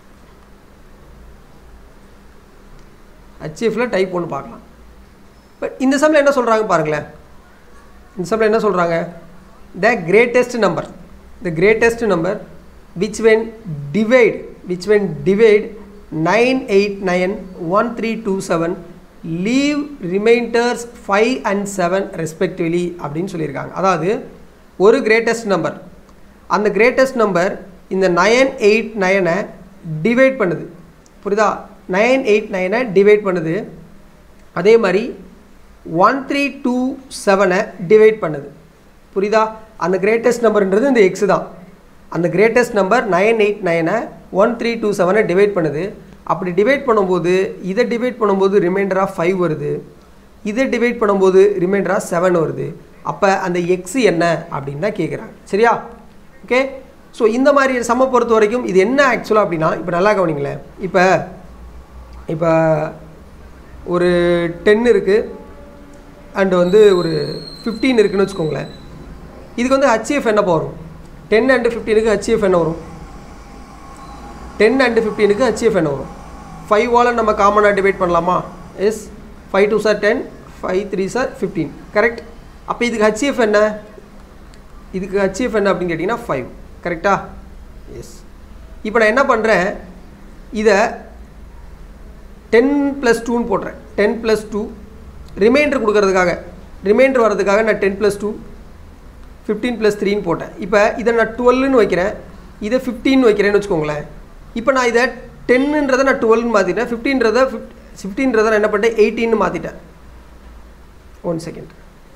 ஹச்எஃப்பில் டைப் ஒன்று பார்க்கலாம் பட் இந்த சம்மில் என்ன சொல்கிறாங்க பாருங்களேன் இந்த சம்மில் என்ன சொல்கிறாங்க the greatest number the greatest number which when divide which when divide 989137 leave remainders 5 and 7 respectively அப்படின்னு சொல்லியிருக்காங்க அதாவது ஒரு கிரேட்டஸ்ட் நம்பர் அந்த கிரேட்டஸ்ட் நம்பர் இந்த நயன் எயிட் நயனை டிவைட் பண்ணுது புரியுதா நயன் எயிட் நயனை டிவைட் பண்ணுது அதே மாதிரி ஒன் த்ரீ டூ செவனை டிவைட் பண்ணுது புரியுதா அந்த கிரேட்டஸ்ட் நம்பர்ன்றது இந்த எக்ஸ் தான் அந்த கிரேட்டஸ்ட் நம்பர் நைன் எயிட் நைனை ஒன் த்ரீ டூ செவனை டிவைட் பண்ணுது அப்படி டிவைட் பண்ணும்போது இதை டிவைட் பண்ணும்போது ரிமைண்டர் ஆஃப் ஃபைவ் வருது இதை டிவைட் பண்ணும்போது ரிமைண்டர் ஆஃப் செவன் வருது அப்போ அந்த எக்ஸ் என்ன அப்படின்னு தான் கேட்குறாங்க சரியா ஓகே ஸோ இந்த மாதிரி சம பொறுத்த வரைக்கும் இது என்ன ஆக்சுவலாக அப்படின்னா இப்போ நல்லா கவனிங்களேன் இப்போ இப்போ ஒரு டென் இருக்குது அண்டு வந்து ஒரு ஃபிஃப்டீன் இருக்குன்னு வச்சுக்கோங்களேன் இதுக்கு வந்து ஹச்எஃப் என்ன வரும் டென் அண்டு ஃபிஃப்டீனுக்கு ஹச்எஃப் என்ன வரும் டென் அண்டு ஃபிஃப்டீனுக்கு ஹச்எஃப் என்ன வரும் ஃபைவ் வால் நம்ம காமனாக டிவைட் பண்ணலாமா yes five two sir ten five three sir fifteen correct அப்போ இதுக்கு ஹச்எஃப் என்ன இதுக்கு ஹச்எஃப் என்ன அப்படின்னு கேட்டிங்கன்னா ஃபைவ் கரெக்டா எஸ் இப்போ நான் என்ன பண்ணுறேன் இதை டென் ப்ளஸ் டூன்னு போடுறேன் டென் ப்ளஸ் டூ ரிமைண்டர் கொடுக்கறதுக்காக ரிமைண்டர் வர்றதுக்காக நான் ten plus two fifteen plus த்ரீன்னு போட்டேன் இப்போ இதை நான் டுவெல்னு வைக்கிறேன் இதை ஃபிஃப்டின் வைக்கிறேன்னு வச்சுக்கோங்களேன் இப்போ நான் இதை டென்னுன்றதை நான் டுவெல்னு மாற்றிட்டேன் ஃபிஃப்டீன்றதை ஃபிஃப்ட் ஃபிஃப்டீன்றதை நான் என்ன பண்ணிட்டேன் எயிட்டின்னு மாற்றிட்டேன் ஒன் செகண்ட்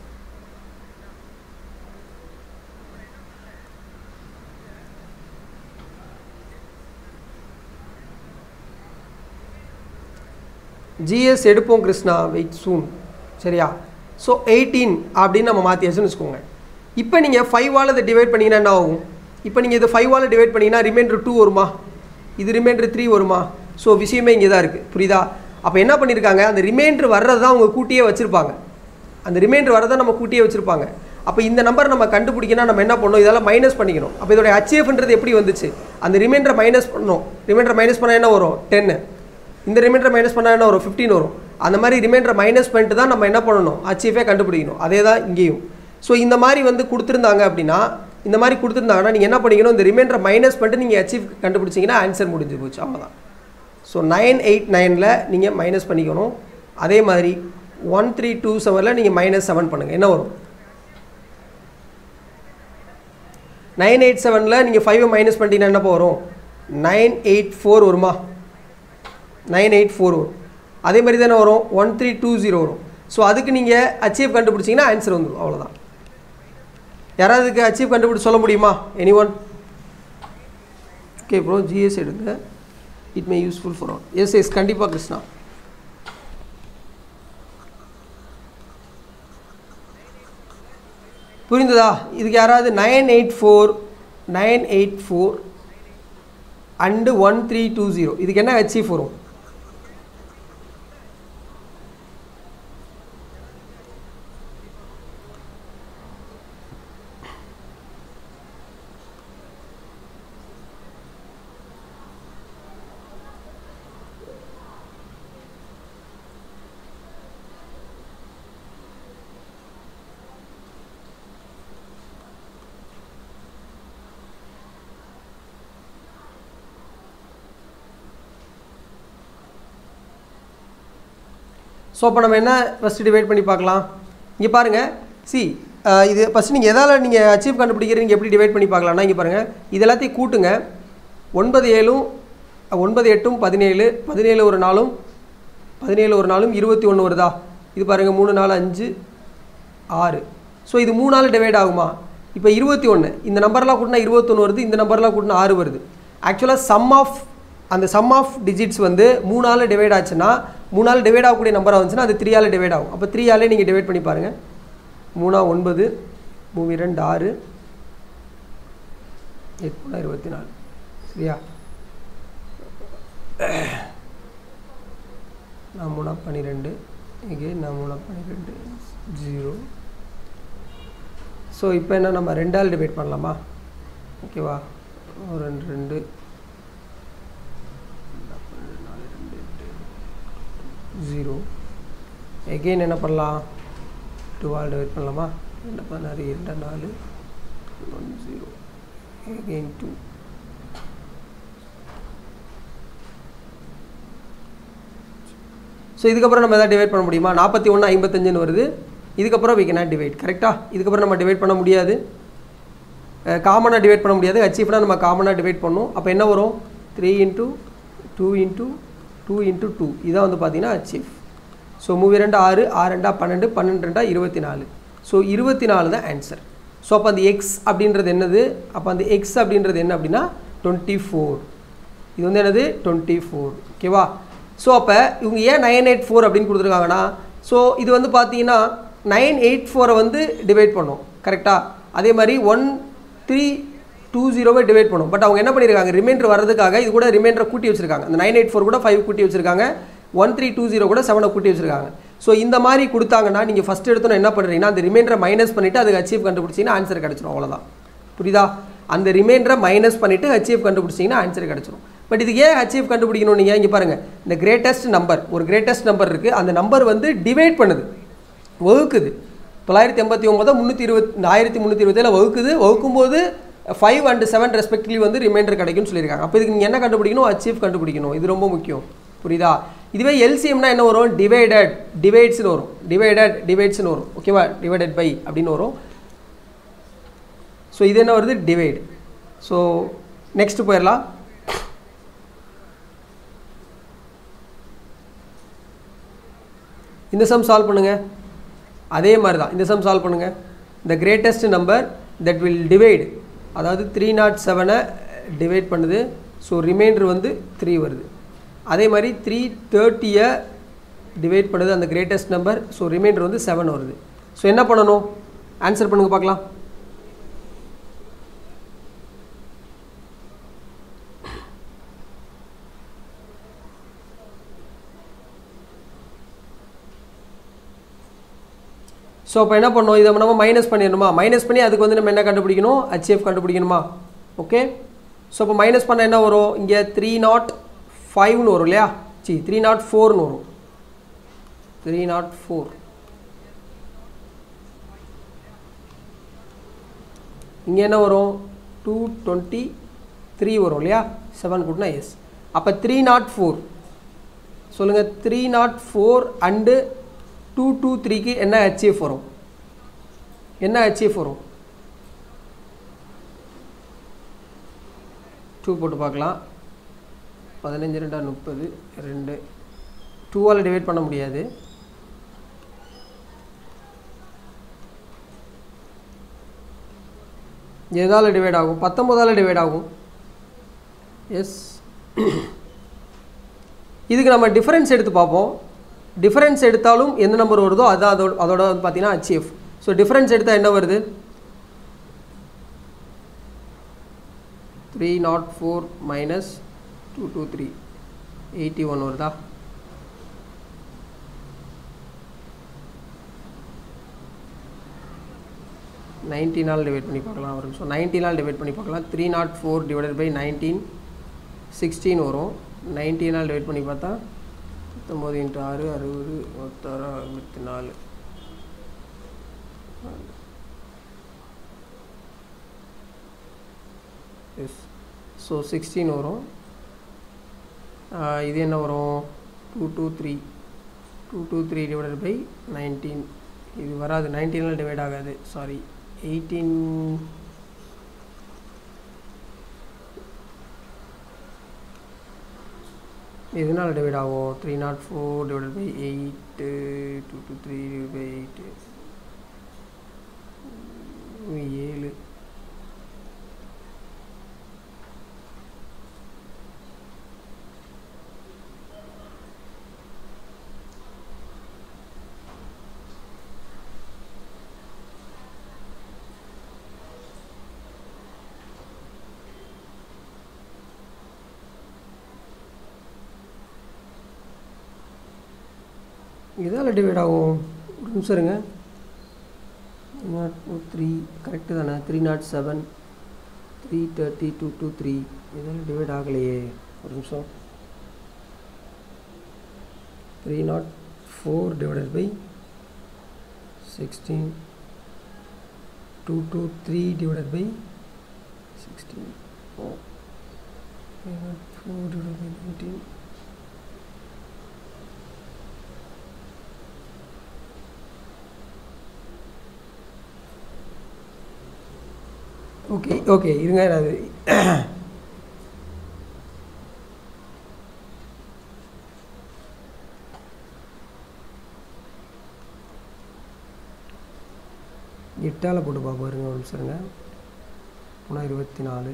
ஜிஎஸ் எடுப்போம் கிருஷ்ணா வெயிட் சூன் சரியா ஸோ எயிட்டீன் அப்படின்னு நம்ம மாற்றியாச்சுன்னு வச்சுக்கோங்க இப்போ நீங்கள் ஃபைவால் இதை டிவைட் பண்ணிங்கன்னா என்ன ஆகும் இப்போ நீங்கள் இதை ஃபைவால் டிவைட் பண்ணிங்கன்னா ரிமைண்டர் டூ வருமா இது ரிமைண்டர் த்ரீ வருமா ஸோ விஷயமே இங்கே தான் இருக்குது புரியுதா அப்போ என்ன பண்ணியிருக்காங்க அந்த ரிமைண்டர் வர்றது தான் அவங்க கூட்டியே வச்சுருப்பாங்க அந்த ரிமைண்டர் வரதை நம்ம கூட்டியே வச்சுருப்பாங்க அப்போ இந்த நம்பர் நம்ம கண்டுபிடிக்கணும் நம்ம என்ன பண்ணணும் இதெல்லாம் மைனஸ் பண்ணிக்கணும் அப்போ இதோட ஹச்எஃப்ன்றது எப்படி வந்துச்சு அந்த ரிமைண்டரை மைனஸ் பண்ணணும் ரிமைண்டர் மைனஸ் பண்ணால் என்ன வரும் டென்னு இந்த ரிமைண்டர் மைனஸ் பண்ணால் என்ன வரும் ஃபிஃப்டின் வரும் அந்த மாதிரி ரிமைண்டரை மைனஸ் பண்ணிட்டு தான் நம்ம என்ன பண்ணணும் ஹச்எஃபே கண்டுபிடிக்கணும் அதே தான் இங்கேயும் ஸோ இந்த மாதிரி வந்து கொடுத்துருந்தாங்க அப்படின்னா இந்த மாதிரி கொடுத்துருந்தாங்கன்னா நீங்கள் என்ன பண்ணிக்கணும் இந்த ரிமைண்டரை மைனஸ் பண்ணிட்டு நீங்கள் அச்சீவ் கண்டுபிடிச்சிங்கன்னா ஆன்சர் முடிஞ்சு போச்சு அவ்வளோதான் ஸோ நைன் எயிட் நைனில் நீங்கள் மைனஸ் பண்ணிக்கணும் அதே மாதிரி ஒன் த்ரீ டூ செவனில் நீங்கள் மைனஸ் செவன் பண்ணுங்கள் என்ன வரும் நைன் எயிட் செவனில் நீங்கள் ஃபைவை மைனஸ் பண்ணிட்டீங்கன்னா என்னப்போ வரும் நைன் எயிட் ஃபோர் வருமா நைன் எயிட் ஃபோர் வரும் அதே மாதிரி தானே வரும் ஒன் த்ரீ டூ ஜீரோ வரும் ஸோ அதுக்கு நீங்கள் அச்சீவ் கண்டுபிடிச்சிங்கன்னா ஆன்சர் வந்துடும் அவ்வளோதான் யாராவது இதுக்கு அச்சீவ் கண்டுபிடிச்சி சொல்ல முடியுமா anyone okay bro GS எடுங்க it may useful for all yes yes கண்டிப்பாக கிருஷ்ணா புரிந்ததா இதுக்கு யாராவது nine eight four nine eight four and one three two zero இதுக்கு என்ன அச்சீவ் வரும் ஸோ அப்போ நம்ம என்ன ஃபஸ்ட்டு டிவைட் பண்ணி பார்க்கலாம் இங்கே பாருங்கள் சி இது ஃபஸ்ட் நீங்கள் எதால் நீங்கள் அச்சீவ் கண்டுபிடிக்கிறீங்க எப்படி டிவைட் பண்ணி பார்க்கலாம்னா இங்கே பாருங்கள் இது எல்லாத்தையும் கூட்டுங்க ஒன்பது ஏழும் ஒன்பது எட்டும் பதினேழு பதினேழு ஒரு நாளும் பதினேழு ஒரு நாளும் இருபத்தி ஒன்று வருதா இது பாருங்கள் மூணு நாலு அஞ்சு ஆறு ஸோ இது மூணு நாள் டிவைட் ஆகுமா இப்போ இருபத்தி ஒன்று இந்த நம்பர்லாம் கூட்டினா இருபத்தொன்று வருது இந்த நம்பர்லாம் கூட்டினா ஆறு வருது ஆக்சுவலாக சம் ஆஃப் அந்த சம் ஆஃப் டிஜிட்ஸ் வந்து மூணால் டிவைட் ஆச்சுன்னா மூணால் டிவைட் ஆகக்கூடிய நம்பராக வந்துச்சுன்னா அது த்ரீயால் டிவைட் ஆகும் அப்போ த்ரீயாலே நீங்கள் டிவைட் பண்ணி பாருங்கள் மூணா ஒன்பது மூணு ரெண்டு ஆறு எட்டு மூணா இருபத்தி நாலு சரியா நான் மூணா பன்னிரெண்டு இங்கே நான் மூணா பன்னிரெண்டு ஜீரோ ஸோ இப்போ என்ன நம்ம ரெண்டால் டிவைட் பண்ணலாமா ஓகேவா ஒரு ரெண்டு ரெண்டு ஜீரோ எகெயின் என்ன பண்ணலாம் டூவால் டிவைட் பண்ணலாமா ரெண்டு பதினாறு இரண்டு நாலு one zero again two so இதுக்கப்புறம் நம்ம எதாவது டிவைட் பண்ண முடியுமா நாற்பத்தி ஒன்று ஐம்பத்தஞ்சுன்னு வருது இதுக்கப்புறம் we cannot டிவைட் கரெக்டாக இதுக்கப்புறம் நம்ம டிவைட் பண்ண முடியாது காமனாக டிவைட் பண்ண முடியாது அச்சீவ்னா நம்ம காமனாக டிவைட் பண்ணணும் அப்போ என்ன வரும் three into two into two into two இதான் வந்து பார்த்தீங்கன்னா அச்சீவ் ஸோ மூவி ரெண்டு ஆறு ஆறு ரெண்டா பன்னெண்டு பன்னெண்டு ரெண்டா இருபத்தி நாலு ஸோ இருபத்தி நாலு தான் ஆன்சர் ஸோ அப்போ அந்த எக்ஸ் அப்படின்றது என்னது அப்போ அந்த எக்ஸ் அப்படின்றது என்ன அப்படின்னா டுவெண்ட்டி ஃபோர் இது வந்து என்னது டுவெண்ட்டி ஃபோர் ஓகேவா ஸோ அப்போ இவங்க ஏன் நைன் எயிட் ஃபோர் அப்படின்னு கொடுத்துருக்காங்கன்னா ஸோ இது வந்து பார்த்தீங்கன்னா நைன் எயிட் ஃபோரை வந்து டிவைட் பண்ணோம் கரெக்டாக அதே மாதிரி ஒன் த்ரீ டூ ஜீரோவை டிவைட் பண்ணும் பட் அவங்க என்ன பண்ணியிருக்காங்க ரிமைண்டர் வரதுக்காக இது கூட ரிமைண்டரை கூட்டி வச்சிருக்காங்க அந்த நைன் எயிட் ஃபோர் கூட ஃபைவ் கூட்டி வச்சிருக்காங்க ஒன் த்ரீ டூ ஜீரோ கூட செவனை கூட்டி வச்சிருக்காங்க ஸோ இந்த மாதிரி கொடுத்தாங்கன்னா நீங்கள் ஃபஸ்ட் எடுத்தோன்னு என்ன பண்ணுறீங்கன்னா அந்த ரிமைண்டரை மைனஸ் பண்ணிவிட்டு அதுக்கு அச்சீவ் கண்டுபிடிச்சிங்கன்னா ஆன்சர் கிடச்சிரும் அவ்வளோதான் புரியுதா அந்த ரிமைண்டரை மைனஸ் பண்ணிவிட்டு அச்சீவ் கண்டுபிடிச்சிங்கன்னா ஆன்சர் கிடச்சிரும் பட் இது ஏன் அச்சீவ் கண்டுபிடிக்கணும் நீங்கள் இங்கே பாருங்கள் இந்த கிரேட்டஸ்ட் நம்பர் ஒரு கிரேட்டஸ்ட் நம்பர் இருக்குது அந்த நம்பர் வந்து டிவைட் பண்ணுது வகுக்குது தொள்ளாயிரத்தி எண்பத்தி ஒம்பது முந்நூற்றி இருபத்தி ஆயிரத்தி முந்நூற்றி இருபத்தேழு வகுக்குது வகுக்கும்போது ஃபைவ் அண்ட் செவன் ரெஸ்பெக்டிவ்லி வந்து ரிமைண்டர் கிடைக்கும்னு சொல்லியிருக்காங்க அப்போ இதுக்கு நீங்கள் என்ன கண்டுபிடிக்கணும் அச்சீவ் கண்டுபிடிக்கணும் இது ரொம்ப முக்கியம் புரியுதா இதுவே எல்சிஎம்னா என்ன வரும் டிவைடட் டிவைட்ஸ்னு வரும் டிவைடட் டிவைட்ஸ்னு வரும் ஓகேவா டிவைடட் பை அப்படின்னு வரும் ஸோ இது என்ன வருது டிவைட் ஸோ நெக்ஸ்ட் போயிடலாம் இந்த சம் சால்வ் பண்ணுங்க அதே மாதிரி தான் இந்த சம் சால்வ் பண்ணுங்கள் இந்த greatest number that will divide அதாவது த்ரீ நாட் செவனை டிவைட் பண்ணுது ஸோ ரிமைண்டர் வந்து த்ரீ வருது அதே மாதிரி த்ரீ தேர்ட்டியை டிவைட் பண்ணுது அந்த கிரேட்டஸ்ட் நம்பர் ஸோ ரிமைண்டர் வந்து செவன் வருது ஸோ என்ன பண்ணணும் ஆன்சர் பண்ணுங்க பார்க்கலாம் ஸோ அப்போ என்ன பண்ணோம் இதை நம்ம மைனஸ் பண்ணிடணுமா மைனஸ் பண்ணி அதுக்கு வந்து நம்ம என்ன கண்டுபிடிக்கணும் ஹெச்எஃப் கண்டுபிடிக்கணுமா ஓகே ஸோ அப்போ மைனஸ் பண்ண என்ன வரும் இங்கே த்ரீ நாட் ஃபைவ்னு வரும் இல்லையா சி த்ரீ நாட் ஃபோர்னு வரும் த்ரீ நாட் ஃபோர் இங்கே என்ன வரும் டூ டுவெண்ட்டி த்ரீ வரும் இல்லையா செவன் கூட்டினா எஸ் அப்போ த்ரீ நாட் ஃபோர் சொல்லுங்கள் three nought four and two two த்ரீக்கு என்ன ஹெச்எஃப் வரும் என்ன ஹெச்எஃப் வரும் டூ போட்டு பார்க்கலாம் பதினஞ்சு ரெண்டா முப்பது ரெண்டு டூவால் டிவைட் பண்ண முடியாது எதால் டிவைட் ஆகும் பத்தொம்போதால் டிவைட் ஆகும் எஸ் இதுக்கு நம்ம டிஃபரன்ஸ் எடுத்து பார்ப்போம் டிஃபரன்ஸ் எடுத்தாலும் எந்த நம்பர் வருதோ அதான் அதோட அதோட வந்து பார்த்தீங்கன்னா அச்சீவ் ஸோ டிஃபரன்ஸ் எடுத்தால் என்ன வருது three nought four minus two two three eighty one வருதா நைன்டீனால் டிவைட் பண்ணி பார்க்கலாம் வரும் ஸோ நைன்டீனால் டிவைட் பண்ணி பார்க்கலாம் three nought four divided by nineteen sixteen வரும் நைன்டீனால் டிவைட் பண்ணி பார்த்தா பத்தொம்போது இன்ட்டு ஆறு அறுபது மொத்தாறு அறுபத்தி நாலு எஸ் ஸோ சிக்ஸ்டீன் வரும் இது என்ன வரும் two two three two two three divided by nineteen இது வராது நைன்டீனில் டிவைட் ஆகாது சாரி எயிட்டீன் எதனால் டிவைட் ஆகும் three nought four divide by eight two two three divide by eight ஏழு எதால் டிவைட் ஆகும் ஒரு நிமிஷம் இருங்க நாட் த்ரீ கரெக்டு தானே three nought seven three thirty two two three எதால் டிவைட் ஆகலையே ஒரு நிமிஷம் three nought four divided by sixteen two two three divided by sixteen four divide by nineteen okay okay இருங்க நான் அது எட்டால் போட்டு பார்ப்போம் இருங்க ஒரு நிமிஷம் இருங்க மூணா இருபத்தி நாலு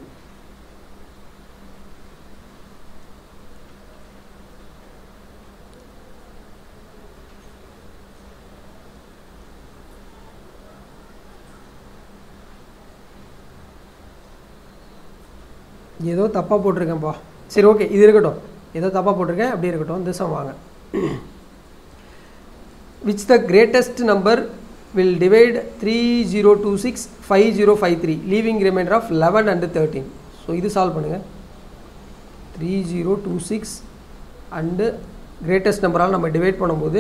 ஏதோ தப்பாக போட்டிருக்கேன்ப்பா சரி ஓகே இது இருக்கட்டும் ஏதோ தப்பாக போட்டிருக்கேன் அப்படி இருக்கட்டும் திசம் வாங்க which the greatest number will divide three zero two six five zero five three leaving remainder of eleven and thirteen so இது சால்வ் பண்ணுங்கள் three zero two six and greatest நம்பரால் நம்ம டிவைட் பண்ணும்போது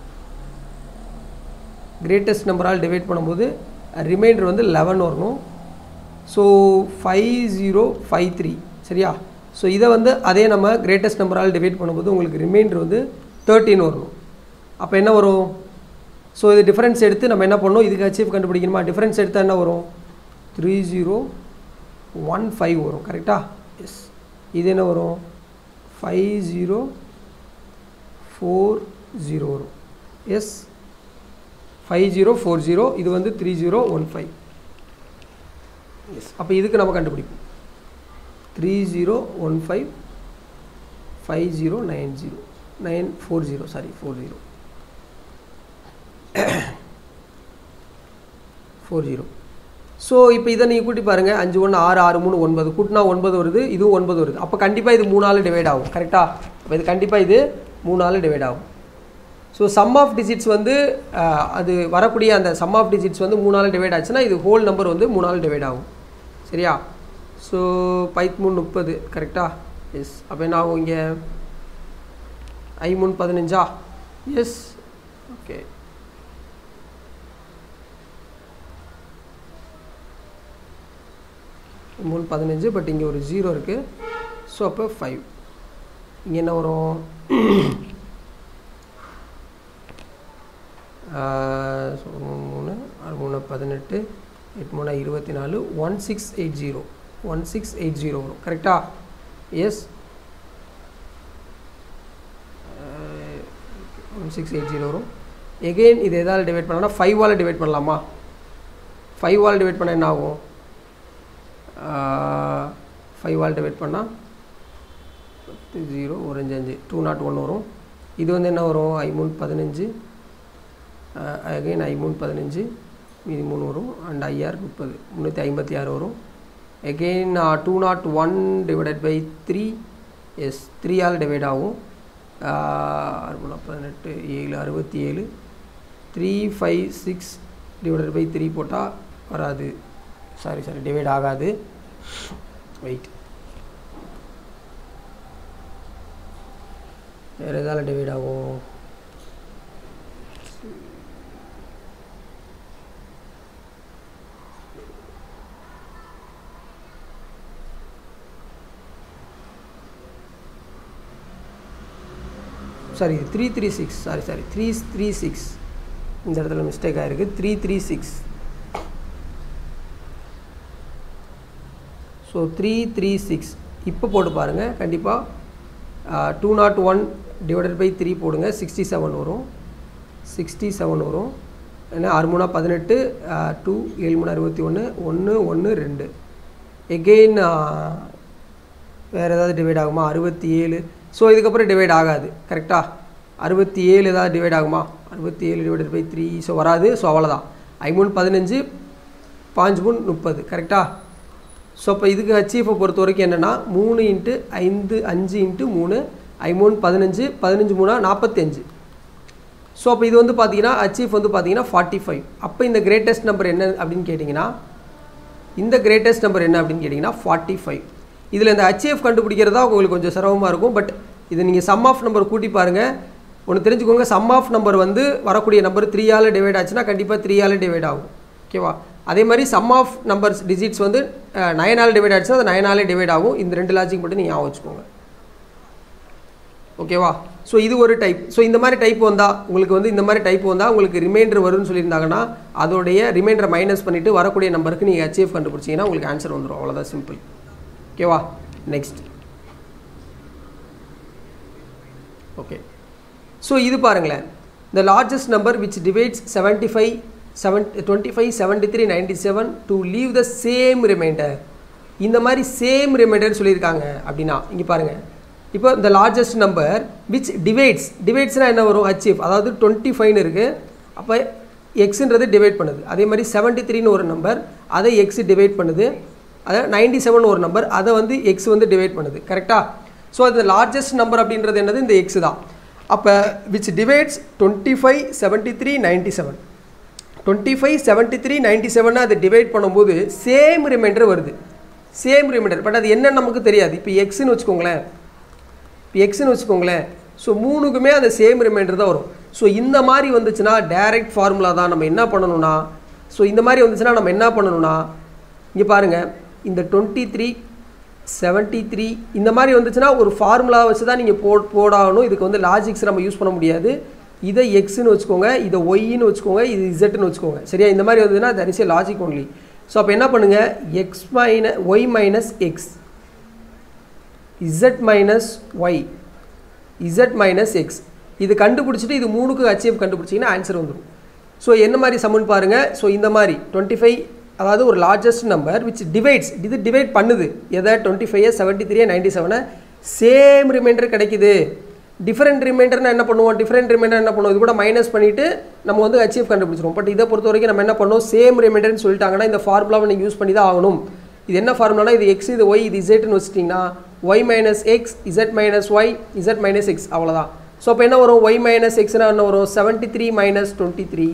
கிரேட்டஸ்ட் நம்பரால் divide பண்ணும்போது remainder வந்து eleven வரணும் so five zero five three சரியா ஸோ இதை வந்து அதே நம்ம கிரேட்டஸ்ட் நம்பரால் டிவைட் பண்ணும்போது உங்களுக்கு ரிமைண்டர் வந்து தேர்ட்டின் வரணும் அப்போ என்ன வரும் ஸோ இது டிஃப்ரென்ஸ் எடுத்து நம்ம என்ன பண்ணணும் இதுக்கு அச்சீவ் கண்டுபிடிக்கணுமா டிஃப்ரென்ஸ் எடுத்தால் என்ன வரும் த்ரீ ஜீரோ ஒன் ஃபைவ் வரும் கரெக்டா எஸ் இது என்ன வரும் ஃபைவ் ஜீரோ ஃபோர் ஜீரோ வரும் yes five zero four zero இது வந்து three zero one five yes அப்போ இதுக்கு நம்ம கண்டுபிடிப்போம் three zero one five five zero nine zero nine four zero sorry four zero four zero so இப்போ இதை நீங்கள் கூட்டி பாருங்கள் அஞ்சு ஒன்று ஆறு ஆறு மூணு ஒன்பது கூட்டினா ஒன்பது வருது இதுவும் ஒன்பது வருது அப்போ கண்டிப்பாக இது மூணால் டிவைட் ஆகும் கரெக்டாக அப்போ இது கண்டிப்பாக இது மூணால் டிவைட் ஆகும் ஸோ சம் ஆஃப் டிஜிட்ஸ் வந்து அஹ், அது வரக்கூடிய அந்த சம் ஆஃப் டிஜிட்ஸ் வந்து மூணால் டிவைட் ஆச்சுன்னா இது ஹோல் நம்பர் வந்து மூணால் டிவைட் ஆகும் சரியா ஸோ பைத் மூணு முப்பது கரெக்டா எஸ் அப்போ என்ன ஆகும் இங்கே ஐ மூணு பதினஞ்சா எஸ் ஓகே மூணு பதினஞ்சு பட் இங்கே ஒரு ஜீரோ இருக்குது ஸோ அப்போ ஃபைவ் இங்கே என்ன வரும் ஆஹ் so மூணு மூணு ஆறு மூணு பதினெட்டு எட்டு மூணு இருபத்தி நாலு one six eight zero one six eight zero வரும் கரெக்டா yes one six eight zero வரும் எகெயின் இது எதாவது டிவைட் பண்ணோன்னா ஃபைவால் டிவைட் பண்ணலாமா ஃபைவால் டிவைட் பண்ணால் என்ன ஆகும் ஃபைவ் வால் டிவைட் பண்ணால் பத்து ஜீரோ ஒரு அஞ்சு அஞ்சு டூ நாட் ஒன் வரும் இது வந்து என்ன வரும் ஐ மூணு பதினஞ்சு அகைன் ஐ மூணு பதினஞ்சு மீதி மூணு வரும் அண்ட் ஐஆர் முப்பது முந்நூற்றி ஐம்பத்தி ஆறு வரும் again two nought one divided by three yes த்ரீயால் டிவைட் ஆகும் ஆறு மூணு பதினெட்டு ஏழு அறுபத்தி ஏழு three five six divided by three போட்டால் வராது சாரி சாரி டிவைட் ஆகாது வெயிட் வேறு எதால் டிவைட் ஆகும் sorry three three six sorry sorry three three six இந்த இடத்துல மிஸ்டேக் ஆகிருக்கு three three six so three three six இப்போ போட்டு பாருங்கள் கண்டிப்பாக two nought one divided by three போடுங்க சிக்ஸ்டி செவன் வரும் சிக்ஸ்டி செவன் வரும் ஏன்னா ஆறு மூணா பதினெட்டு டூ ஏழு மூணு அறுபத்தி ஒன்று ஒன்று ஒன்று ரெண்டு எகெயின் வேறு ஏதாவது டிவைட் ஆகுமா அறுபத்தி ஏழு ஸோ இதுக்கப்புறம் டிவைட் ஆகாது கரெக்டாக அறுபத்தி ஏழு ஏதாவது டிவைட் ஆகுமா அறுபத்தி ஏழு டிவைடட் பை த்ரீ ஸோ வராது ஸோ அவ்வளோதான் ஐமூணு பதினஞ்சு பாஞ்சு மூணு முப்பது கரெக்டாக ஸோ அப்போ இதுக்கு ஹச்சீஃபை பொறுத்த வரைக்கும் என்னென்னா மூணு இன்ட்டு ஐந்து அஞ்சு இன்ட்டு மூணு ஐ மூணு பதினஞ்சு பதினஞ்சு மூணா நாற்பத்தஞ்சு ஸோ அப்போ இது வந்து பார்த்தீங்கன்னா அச்சீஃப் வந்து பார்த்தீங்கன்னா ஃபார்ட்டி ஃபைவ் அப்போ இந்த கிரேட்டஸ்ட் நம்பர் என்ன அப்படின்னு கேட்டிங்கன்னா இந்த கிரேட்டஸ்ட் நம்பர் என்ன அப்படின்னு கேட்டிங்கன்னா ஃபார்ட்டி ஃபைவ் இதில் இந்த ஹச்எஃப் கண்டுபிடிக்கிறதா உங்களுக்கு கொஞ்சம் சிரமமாக இருக்கும் பட் இது நீங்கள் சம் ஆஃப் நம்பர் கூட்டி பாருங்கள் ஒன்று தெரிஞ்சுக்கோங்க சம் ஆஃப் நம்பர் வந்து வரக்கூடிய நம்பர் த்ரீயால் டிவைட் ஆச்சுன்னா கண்டிப்பாக த்ரீயால் டிவைட் ஆகும் ஓகேவா அதே மாதிரி சம் ஆஃப் நம்பர்ஸ் டிஜிட்ஸ் வந்து நயனால் டிவைட் ஆச்சுன்னா அது நயனாலே டிவைட் ஆகும் இந்த ரெண்டு லாஜிக் மட்டும் நீங்கள் ஞாபகம் வச்சுக்கோங்க ஓகேவா ஸோ இது ஒரு டைப் ஸோ இந்த மாதிரி டைப் வந்தால் உங்களுக்கு வந்து இந்த மாதிரி டைப் வந்தால் உங்களுக்கு ரிமைண்டர் வரும்னு சொல்லியிருந்தாங்கன்னா அதோடைய ரிமைண்டரை மைனஸ் பண்ணிவிட்டு வரக்கூடிய நம்பருக்கு நீங்கள் ஹெச்எஃப் கண்டுபிடிச்சிங்கன்னா உங்களுக்கு ஆன்சர் வந்துடும் அவ்வளோதான் சிம்பிள் ஓகேவா நெக்ஸ்ட் ஓகே ஸோ இது பாருங்களேன் the largest number which divides seventy five seven twenty five seventy three ninety seven to leave the same remainder இந்த மாதிரி சேம் ரிமைண்டர் சொல்லியிருக்காங்க அப்படின்னா இங்கே பாருங்கள் இப்போ இந்த லார்ஜஸ்ட் நம்பர் விச் டிவைட்ஸ் டிவைட்ஸ்னால் என்ன வரும் ஹச்எஃப் அதாவது டுவெண்ட்டி ஃபைவ்னு இருக்குது அப்போ எக்ஸுன்றது டிவைட் பண்ணுது அதே மாதிரி செவன்ட்டி த்ரீன்னு ஒரு நம்பர் அதை எக்ஸ் டிவைட் பண்ணுது அதாவது நைன்டி செவன் ஒரு நம்பர் அதை வந்து எக்ஸ் வந்து டிவைட் பண்ணுது கரெக்டாக ஸோ அது லார்ஜஸ்ட் நம்பர் அப்படின்றது என்னது இந்த எக்ஸ் தான் அப்போ which divides twenty five seventy three ninety seven twenty five seventy three ninety செவனை அதை டிவைட் பண்ணும்போது சேம் ரிமைண்டர் வருது சேம் ரிமைண்டர் பட் அது என்னன்னு நமக்கு தெரியாது இப்போ எக்ஸ்னு வச்சுக்கோங்களேன் இப்போ எக்ஸ்னு வச்சுக்கோங்களேன் ஸோ மூணுக்குமே அந்த சேம் ரிமைண்டர் தான் வரும் ஸோ இந்த மாதிரி வந்துச்சுன்னா டைரக்ட் ஃபார்முலா தான் நம்ம என்ன பண்ணணும்னா ஸோ இந்த மாதிரி வந்துச்சுன்னா நம்ம என்ன பண்ணணும்னா இங்கே பாருங்கள் இந்த டுவெண்ட்டி த்ரீ செவன்ட்டி த்ரீ இந்த மாதிரி வந்துச்சுன்னா ஒரு ஃபார்முலா வச்சு தான் நீங்கள் போ போடாகணும் இதுக்கு வந்து லாஜிக்ஸ் நம்ம யூஸ் பண்ண முடியாது இதை எக்ஸ்னு வச்சுக்கோங்க இதை ஒய்ன்னு வச்சுக்கோங்க இது இசட்னு வச்சுக்கோங்க சரியா இந்த மாதிரி வந்ததுன்னா that is a logic only so அப்போ என்ன பண்ணுங்கள் X minus Y minus X Z minus Y Z minus X இது கண்டுபிடிச்சிட்டு இது மூணுக்கு ஹச்எஃப் கண்டுபிடிச்சிங்கன்னா ஆன்சர் வந்துடும் ஸோ என்ன மாதிரி சம்மன் பாருங்கள் ஸோ இந்த மாதிரி டுவெண்ட்டி ஃபைவ் அதாவது ஒரு லார்ஜஸ்ட் நம்பர் விச் டிவைட்ஸ் இது டிவைட் பண்ணுது எதை twenty five seventy three ninety செவனை சேம் ரிமைண்டர் கிடைக்குது டிஃப்ரெண்ட் ரிமைண்டர்னா என்ன பண்ணுவோம் டிஃப்ரெண்ட் ரிமைண்டர் என்ன பண்ணுவோம் இது கூட மைனஸ் பண்ணிவிட்டு நம்ம வந்து அச்சீவ் கண்டுபிடிச்சிருவோம் பட் இதை பொறுத்த வரைக்கும் நம்ம என்ன பண்ணோம் சேம் ரிமைண்டர்னு சொல்லிட்டாங்கன்னா இந்த ஃபார்முலாவை நீங்கள் யூஸ் பண்ணி தான் ஆகணும் இது என்ன ஃபார்முலானா இது எக்ஸ் இது ஒய் இது இசட்னு வச்சிட்டிங்கன்னா Y minus X Z minus Y Z minus X அவ்வளோதான் ஸோ அப்போ என்ன வரும் ஒய் மைனஸ் எக்ஸ்னா என்ன வரும் seventy three minus twenty three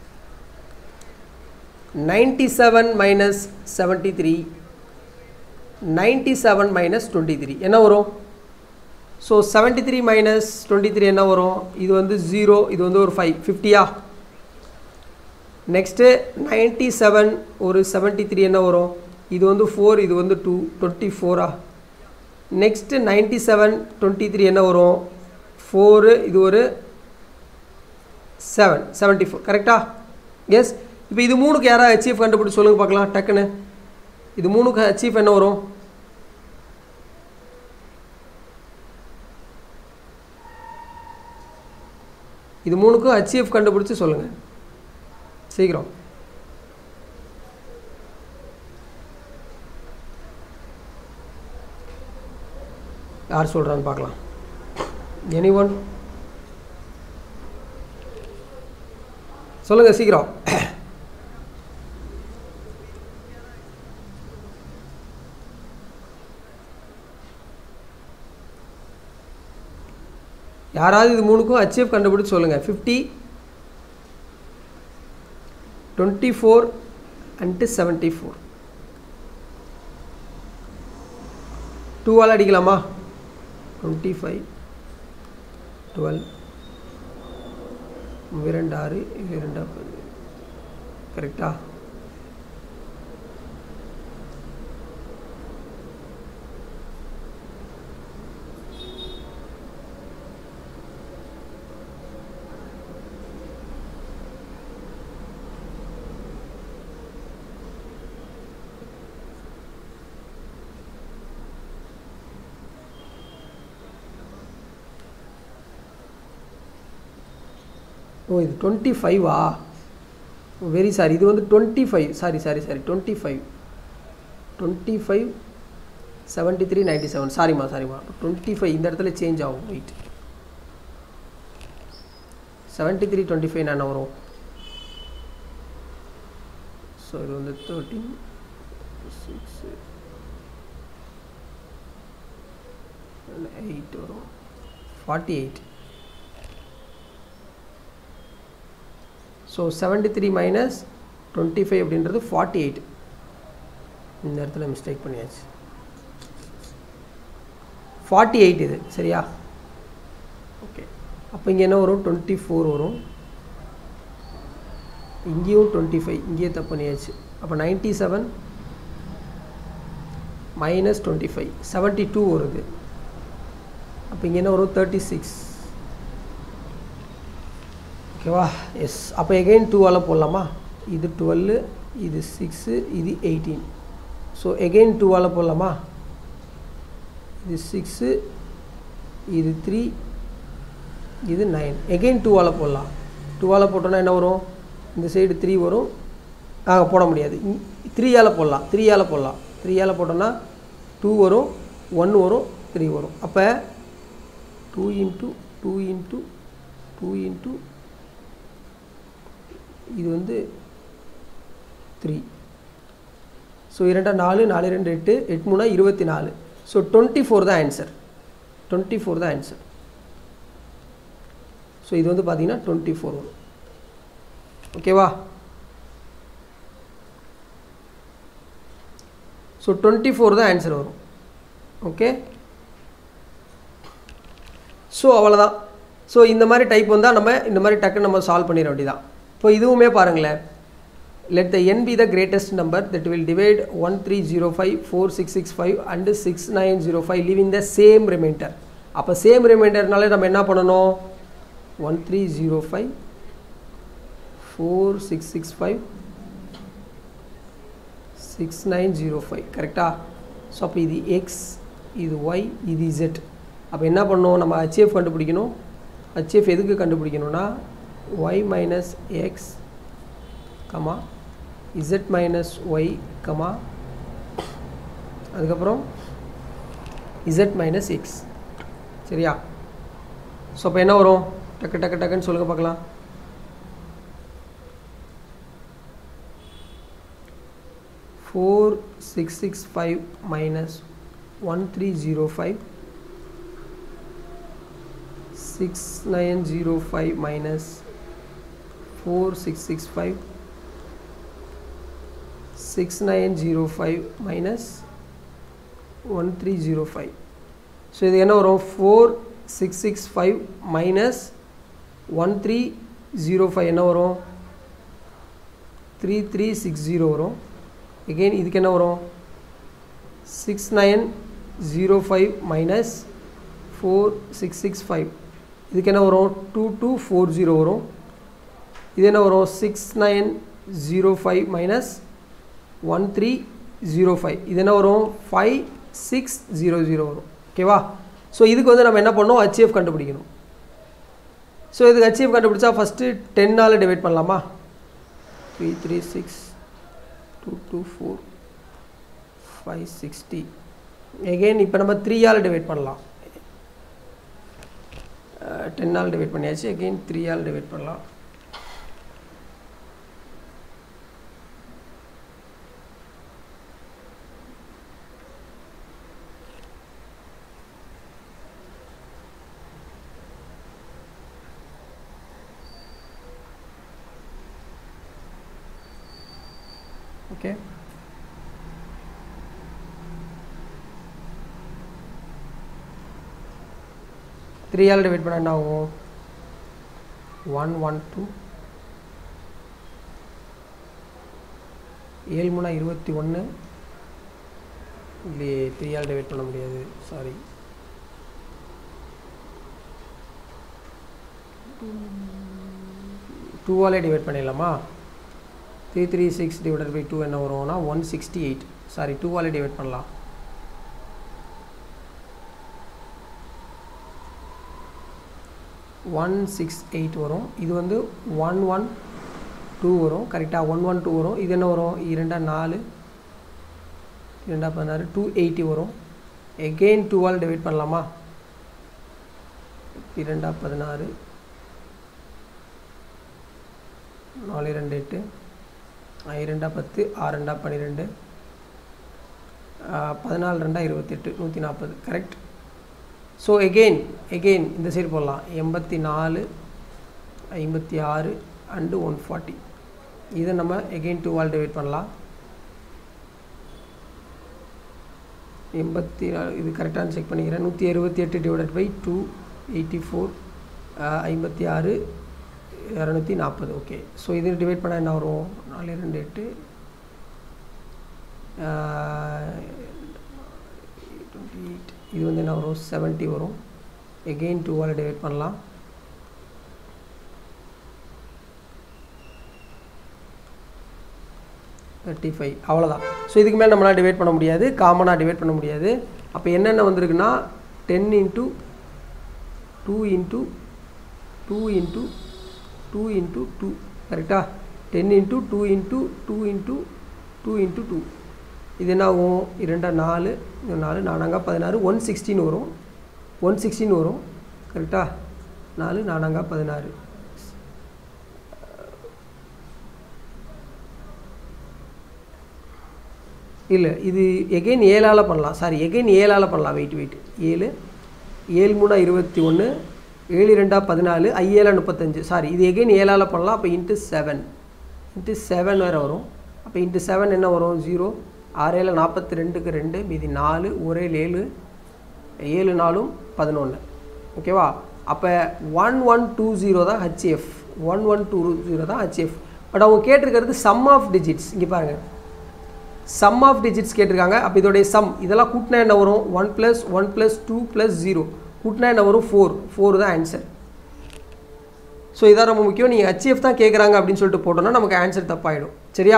ninety seven minus seventy three ninety seven minus twenty three என்ன வரும் so seventy three minus twenty three என்ன வரும் இது வந்து ஜீரோ இது வந்து ஒரு ஃபைவ் ஃபிஃப்டியா நெக்ஸ்ட்டு நைன்ட்டி செவன் ஒரு செவன்ட்டி த்ரீ என்ன வரும் இது வந்து ஃபோர் இது வந்து டூ டுவெண்ட்டி ஃபோரா next ninety seven twenty three என்ன வரும் ஃபோரு இது ஒரு செவன் செவன்ட்டி ஃபோர் கரெக்டா எஸ் இப்போ இது மூணுக்கு யாராவது அச்சீவ் கண்டுபிடிச்சி சொல்லுங்க பார்க்கலாம் டக்குன்னு இது மூணுக்கு அச்சீவ் என்ன வரும் இது மூணுக்கும் அச்சீவ் கண்டுபிடிச்சி சொல்லுங்கள் சீக்கிரம் யார் சொல்கிறான்னு பார்க்கலாம் எனி ஒன் சொல்லுங்கள் சீக்கிரம் யாராவது இது மூணுக்கும் அச்சீவ் கண்டுபிடிச்சு சொல்லுங்கள் fifty twenty four and seventy four டூவால் அடிக்கலாமா டுவெண்ட்டி ஃபைவ் டுவெல் இரண்டு ஆறு இரண்டா கரெக்டா ஓ இது டுவெண்ட்டி ஃபைவா வெரி சாரி இது வந்து twenty five sorry sorry sorry twenty five twenty five seventy three ninety seven சாரிம்மா சாரிம்மா டுவெண்ட்டி ஃபைவ் இந்த இடத்துல சேஞ்ச் ஆகும் wait seventy three twenty five என்ன வரும் ஸோ இது வந்து தேர்ட்டீன் சிக்ஸ் எயிட் வரும் forty eight so seventy three minus twenty five அப்படின்றது ஃபார்ட்டி எயிட் இந்த இடத்துல மிஸ்டேக் பண்ணியாச்சு ஃபார்ட்டி எயிட் இது சரியா ஓகே அப்போ இங்கே என்ன வரும் டுவெண்ட்டி ஃபோர் வரும் இங்கேயும் டுவெண்ட்டி ஃபைவ் இங்கேயே தப்பு பண்ணியாச்சு அப்போ ninety seven minus twenty five seventy two வருது அப்போ இங்கே என்ன வரும் தேர்ட்டி சிக்ஸ் ஓகேவா எஸ் அப்போ எகெயின் டூவால் போடலாமா இது டுவெல்லு இது சிக்ஸு இது எயிட்டீன் ஸோ எகெயின் டூவால் போடலாமா இது சிக்ஸு இது த்ரீ இது நைன் எகெயின் டூவால் போடலாம் டூவால் போட்டோன்னா என்ன வரும் இந்த சைடு த்ரீ வரும் ஆ போட முடியாது த்ரீயால் போடலாம் த்ரீயால் போடலாம் த்ரீயால் போட்டோன்னா டூ வரும் ஒன் வரும் த்ரீ வரும் அப்போ two into two into two into இது வந்து த்ரீ ஸோ இரண்டா நாலு நாலு ரெண்டு எட்டு எட்டு மூணா இருபத்தி நாலு ஸோ டுவெண்ட்டி ஃபோர் தான் ஆன்சர் டுவெண்ட்டி ஃபோர் தான் ஆன்சர் ஸோ இது வந்து பார்த்தீங்கன்னா டுவெண்ட்டி ஃபோர் வரும் ஓகேவா ஸோ டுவெண்ட்டி ஃபோர் தான் ஆன்சர் வரும் ஓகே ஸோ அவ்வளோதான் ஸோ இந்த மாதிரி டைப் வந்தால் நம்ம இந்த மாதிரி டக்குன்னு நம்ம சால்வ் பண்ணிட வேண்டியதான் இப்போ இதுவுமே பாருங்களேன் let the N be the greatest number that will divide one three zero five four six six five and six nine zero five leaving the same remainder அப்போ சேம் ரிமைண்டர்னாலே நம்ம என்ன பண்ணணும் one three zero five four six six five six nine zero five கரெக்டாக so அப்போ இது X இது Y இது இசட் அப்போ என்ன பண்ணணும் நம்ம ஹச்எஃப் கண்டுபிடிக்கணும் ஹச்எஃப் எதுக்கு கண்டுபிடிக்கணும்னா Y minus X comma Z minus Y comma அதுக்கப்புறம் இசட் மைனஸ் எக்ஸ் சரியா ஸோ அப்போ என்ன வரும் டக்கு டக்கு டக்குன்னு சொல்லுங்கள் பார்க்கலாம் four six six five minus one three zero five six nine zero five minus four six six five six nine zero five minus one three zero five so இது என்ன வரும் four six six five minus one three zero five என்ன வரும் three three six zero வரும் again இதுக்கு என்ன வரும் six nine zero five minus four six six five இதுக்கு என்ன வரும் டூ டூ ஃபோர் ஜீரோ வரும் இது என்ன வரும் six nine zero five minus one three zero five இது என்ன வரும் ஃபைவ் சிக்ஸ் ஜீரோ ஜீரோ வரும் ஓகேவா ஸோ இதுக்கு வந்து நம்ம என்ன பண்ணோம் ஹச்எஃப் கண்டுபிடிக்கணும் ஸோ இதுக்கு ஹச்எஃப் கண்டுபிடிச்சா ஃபஸ்ட்டு டென்னால் டிவைட் பண்ணலாமா three three six two two four five sixty again இப்போ நம்ம த்ரீயால் டிவைட் பண்ணலாம் டென்னால் டிவைட் பண்ணியாச்சு எகெயின் த்ரீயால் டிவைட் பண்ணலாம் ஓகே த்ரீயால் டிவைட் பண்ண என்ன ஆகும் ஒன் ஒன் டூ ஏழு மூணா இருபத்தி ஒன்று இல்லையே த்ரீயால் டிவைட் பண்ண முடியாது சாரி டூவாலே டிவைட் பண்ணிடலாமா three three six divided by two என்ன வரும்னா ஒன் சிக்ஸ்டி எயிட் சாரி டூவாலே டிவைட் பண்ணலாம் ஒன் சிக்ஸ் எயிட் வரும் இது வந்து ஒன் ஒன் டூ வரும் கரெக்டாக ஒன் ஒன் டூ வரும் இது என்ன வரும் இரண்டா நாலு இரண்டா பதினாறு டூ எயிட்டி வரும் எகெயின் டூவால் டிவைட் பண்ணலாமா இரண்டா பதினாறு நாலு ரெண்டு எட்டு இரண்டா பத்து ஆறு ரெண்டா பன்னிரெண்டு பதினாலு ரெண்டா இருபத்தெட்டு நூற்றி நாற்பது கரெக்ட் ஸோ எகெயின் எகெயின் இந்த சைடு போடலாம் எண்பத்தி நாலு ஐம்பத்தி ஆறு அண்டு ஒன் ஃபார்ட்டி இதை நம்ம எகெயின் டூ வால் டிவைட் பண்ணலாம் எண்பத்தி நாலு இது கரெக்டானு செக் பண்ணிக்கிறேன் நூற்றி அறுபத்தி எட்டு divided by two eighty four ஐம்பத்தி ஆறு இரநூத்தி நாற்பது ஓகே ஸோ இது டிவைட் பண்ணால் என்ன வரும் நாலு ரெண்டு எட்டு டுவெண்ட்டி எயிட் இது வந்து என்ன வரும் செவன்ட்டி வரும் எகெயின் டூவால் டிவைட் பண்ணலாம் தேர்ட்டி ஃபைவ் அவ்வளோதான் ஸோ இதுக்கு மேலே நம்மளால் டிவைட் பண்ண முடியாது காமனாக டிவைட் பண்ண முடியாது அப்போ என்னென்ன வந்திருக்குன்னா ten into two into two into two into two கரெக்டாக ten into two into two into two into two இது என்ன ஆகும் இரண்டா நாலு நாலு நானாங்க பதினாறு ஒன் சிக்ஸ்டின் வரும் ஒன் சிக்ஸ்டின் வரும் கரெக்டாக நாலு நானாங்க பதினாறு இல்லை இது எகெயின் ஏழால் பண்ணலாம் சாரி எகெயின் ஏழால் பண்ணலாம் வெயிட் வெயிட் ஏழு ஏழு மூணா இருபத்தி ஒன்று ஏழு ரெண்டா பதினாலு ஐஏழா முப்பத்தஞ்சு சாரி இது எகெயின் ஏழால் பண்ணலாம் அப்போ இன்ட்டு செவன் இன்ட்டு செவன் வேறு வரும் அப்போ இன்ட்டு செவன் என்ன வரும் ஜீரோ ஆறேழு நாற்பத்தி ரெண்டுக்கு ரெண்டு மீதி நாலு ஒரே ஏழு ஏழு நாலும் பதினொன்று ஓகேவா அப்போ ஒன் ஒன் டூ ஜீரோ தான் HCF one one two zero தான் ஹச்எஃப் பட் அவங்க கேட்டிருக்கிறது சம் ஆஃப் டிஜிட்ஸ் இங்கே பாருங்கள் சம் ஆஃப் டிஜிட்ஸ் கேட்டிருக்காங்க அப்போ இதோடைய சம் இதெல்லாம் கூட்டினா என்ன வரும் one plus one plus two plus zero கூட்டினா என்ன வரும் ஃபோர் ஃபோர் தான் ஆன்சர் ஸோ இதான் ரொம்ப முக்கியம் நீங்கள் ஹச்எஃப் தான் கேட்குறாங்க அப்படின்னு சொல்லிட்டு போட்டோன்னா நமக்கு ஆன்சர் தப்பாயிடும் சரியா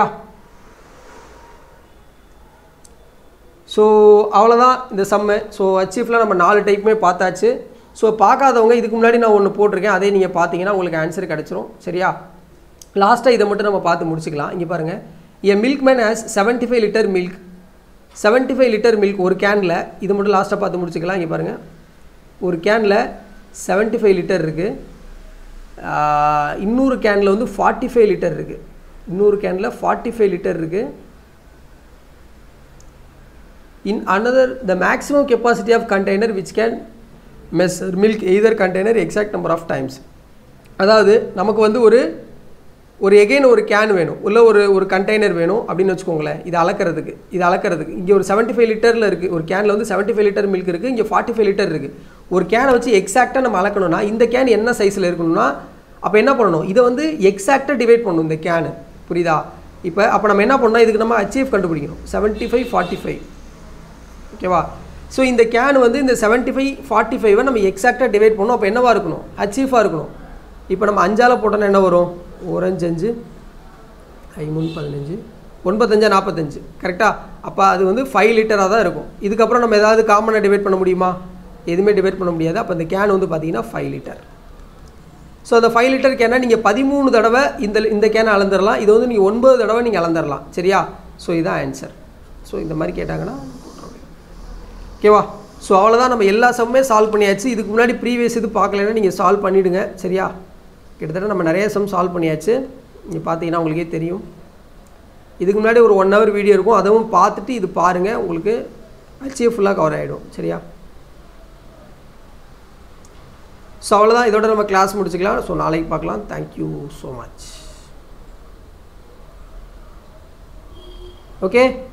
ஸோ அவ்வளோதான் இந்த சம்மு ஸோ ஹச்எஃப்பில் நம்ம நாலு டைப்புமே பார்த்தாச்சு ஸோ பார்க்காதவங்க இதுக்கு முன்னாடி நான் ஒன்று போட்டிருக்கேன் அதே நீங்கள் பார்த்தீங்கன்னா உங்களுக்கு ஆன்சர் கிடச்சிரும் சரியா லாஸ்ட்டாக இதை மட்டும் நம்ம பார்த்து முடிச்சுக்கலாம் இங்கே பாருங்கள் a milkman has seventy five litre milk seventy five litre milk ஒரு கேனில் இது மட்டும் லாஸ்ட்டாக பார்த்து முடிச்சுக்கலாம் இங்கே பாருங்கள் ஒரு கேனில் செவன்ட்டி ஃபைவ் லிட்டர் இருக்குது இன்னொரு கேனில் வந்து ஃபார்ட்டி ஃபைவ் லிட்டர் இருக்குது இன்னொரு கேனில் ஃபார்ட்டி ஃபைவ் லிட்டர் இருக்குது in another the maximum capacity of container which can measure milk either container exact number of times அதாவது நமக்கு வந்து ஒரு ஒரு எகைன் ஒரு கேன் வேணும் உள்ள ஒரு ஒரு கண்டெய்னர் வேணும் அப்படின்னு வச்சுக்கோங்களேன் இது அளக்கிறதுக்கு இது அளக்கிறதுக்கு இங்கே ஒரு செவன்ட்டி ஃபைவ் லிட்டரில் இருக்குது ஒரு கேனில் வந்து செவன்ட்டி ஃபைவ் லிட்டர் மில்க் இருக்குது இங்கே ஃபார்ட்டி ஃபைவ் லிட்டர் இருக்குது ஒரு கேனை வச்சு எக்ஸாக்டாக நம்ம அளக்கணும்னா இந்த கேன் என்ன சைஸில் இருக்கணும்னா அப்போ என்ன பண்ணணும் இதை வந்து எக்ஸாக்டாக டிவைட் பண்ணணும் இந்த கேனு புரியுதா இப்போ அப்போ நம்ம என்ன பண்ணணும் இதுக்கு நம்ம அச்சீவ் கண்டுபிடிக்கணும் செவன்ட்டி ஃபைவ் ஃபார்ட்டி ஃபைவ் ஓகேவா ஸோ இந்த கேன் வந்து இந்த செவன்ட்டி ஃபைவ் ஃபார்ட்டி ஃபைவை நம்ம எக்ஸாக்டாக டிவைட் பண்ணோம் அப்போ என்னவா இருக்கணும் அச்சீஃபாக இருக்கணும் இப்போ நம்ம அஞ்சால் போட்டோன்னா என்ன வரும் ஓரஞ்சு அஞ்சு ஐமூணு பதினஞ்சு ஒன்பத்தஞ்சா நாற்பத்தஞ்சு கரெக்டாக அப்போ அது வந்து ஃபைவ் லிட்டராக தான் இருக்கும் இதுக்கப்புறம் நம்ம ஏதாவது காமனாக டிவைட் பண்ண முடியுமா எதுவுமே டிவைட் பண்ண முடியாது அப்போ இந்த கேன் வந்து பார்த்தீங்கன்னா ஃபைவ் லிட்டர் ஸோ அந்த ஃபைவ் லிட்டர் கேனை நீங்கள் பதிமூணு தடவை இந்த இந்த கேனை அளந்துடலாம் இது வந்து நீங்கள் ஒன்பது தடவை நீங்கள் அளந்துடலாம் சரியா ஸோ இதுதான் ஆன்சர் ஸோ இந்த மாதிரி கேட்டாங்கன்னா ஓகேவா ஸோ அவ்வளோதான் நம்ம எல்லா சம்மே சால்வ் பண்ணியாச்சு இதுக்கு முன்னாடி ப்ரீவியஸ் இது பார்க்கலன்னா நீங்கள் சால்வ் பண்ணிவிடுங்க சரியா கிட்டத்தட்ட நம்ம நிறைய சம் சால்வ் பண்ணியாச்சு நீங்கள் பார்த்தீங்கன்னா உங்களுக்கே தெரியும் இதுக்கு முன்னாடி ஒரு ஒன் ஹவர் வீடியோ இருக்கும் அதுவும் பார்த்துட்டு இது பாருங்கள் உங்களுக்கு அச்சீவ் ஃபுல்லாக கவர் ஆகிடும் சரியா ஸோ அவ்வளோதான் இதோட நம்ம கிளாஸ் முடிச்சுக்கலாம் ஸோ நாளைக்கு பார்க்கலாம் தேங்க்யூ ஸோ மச் ஓகே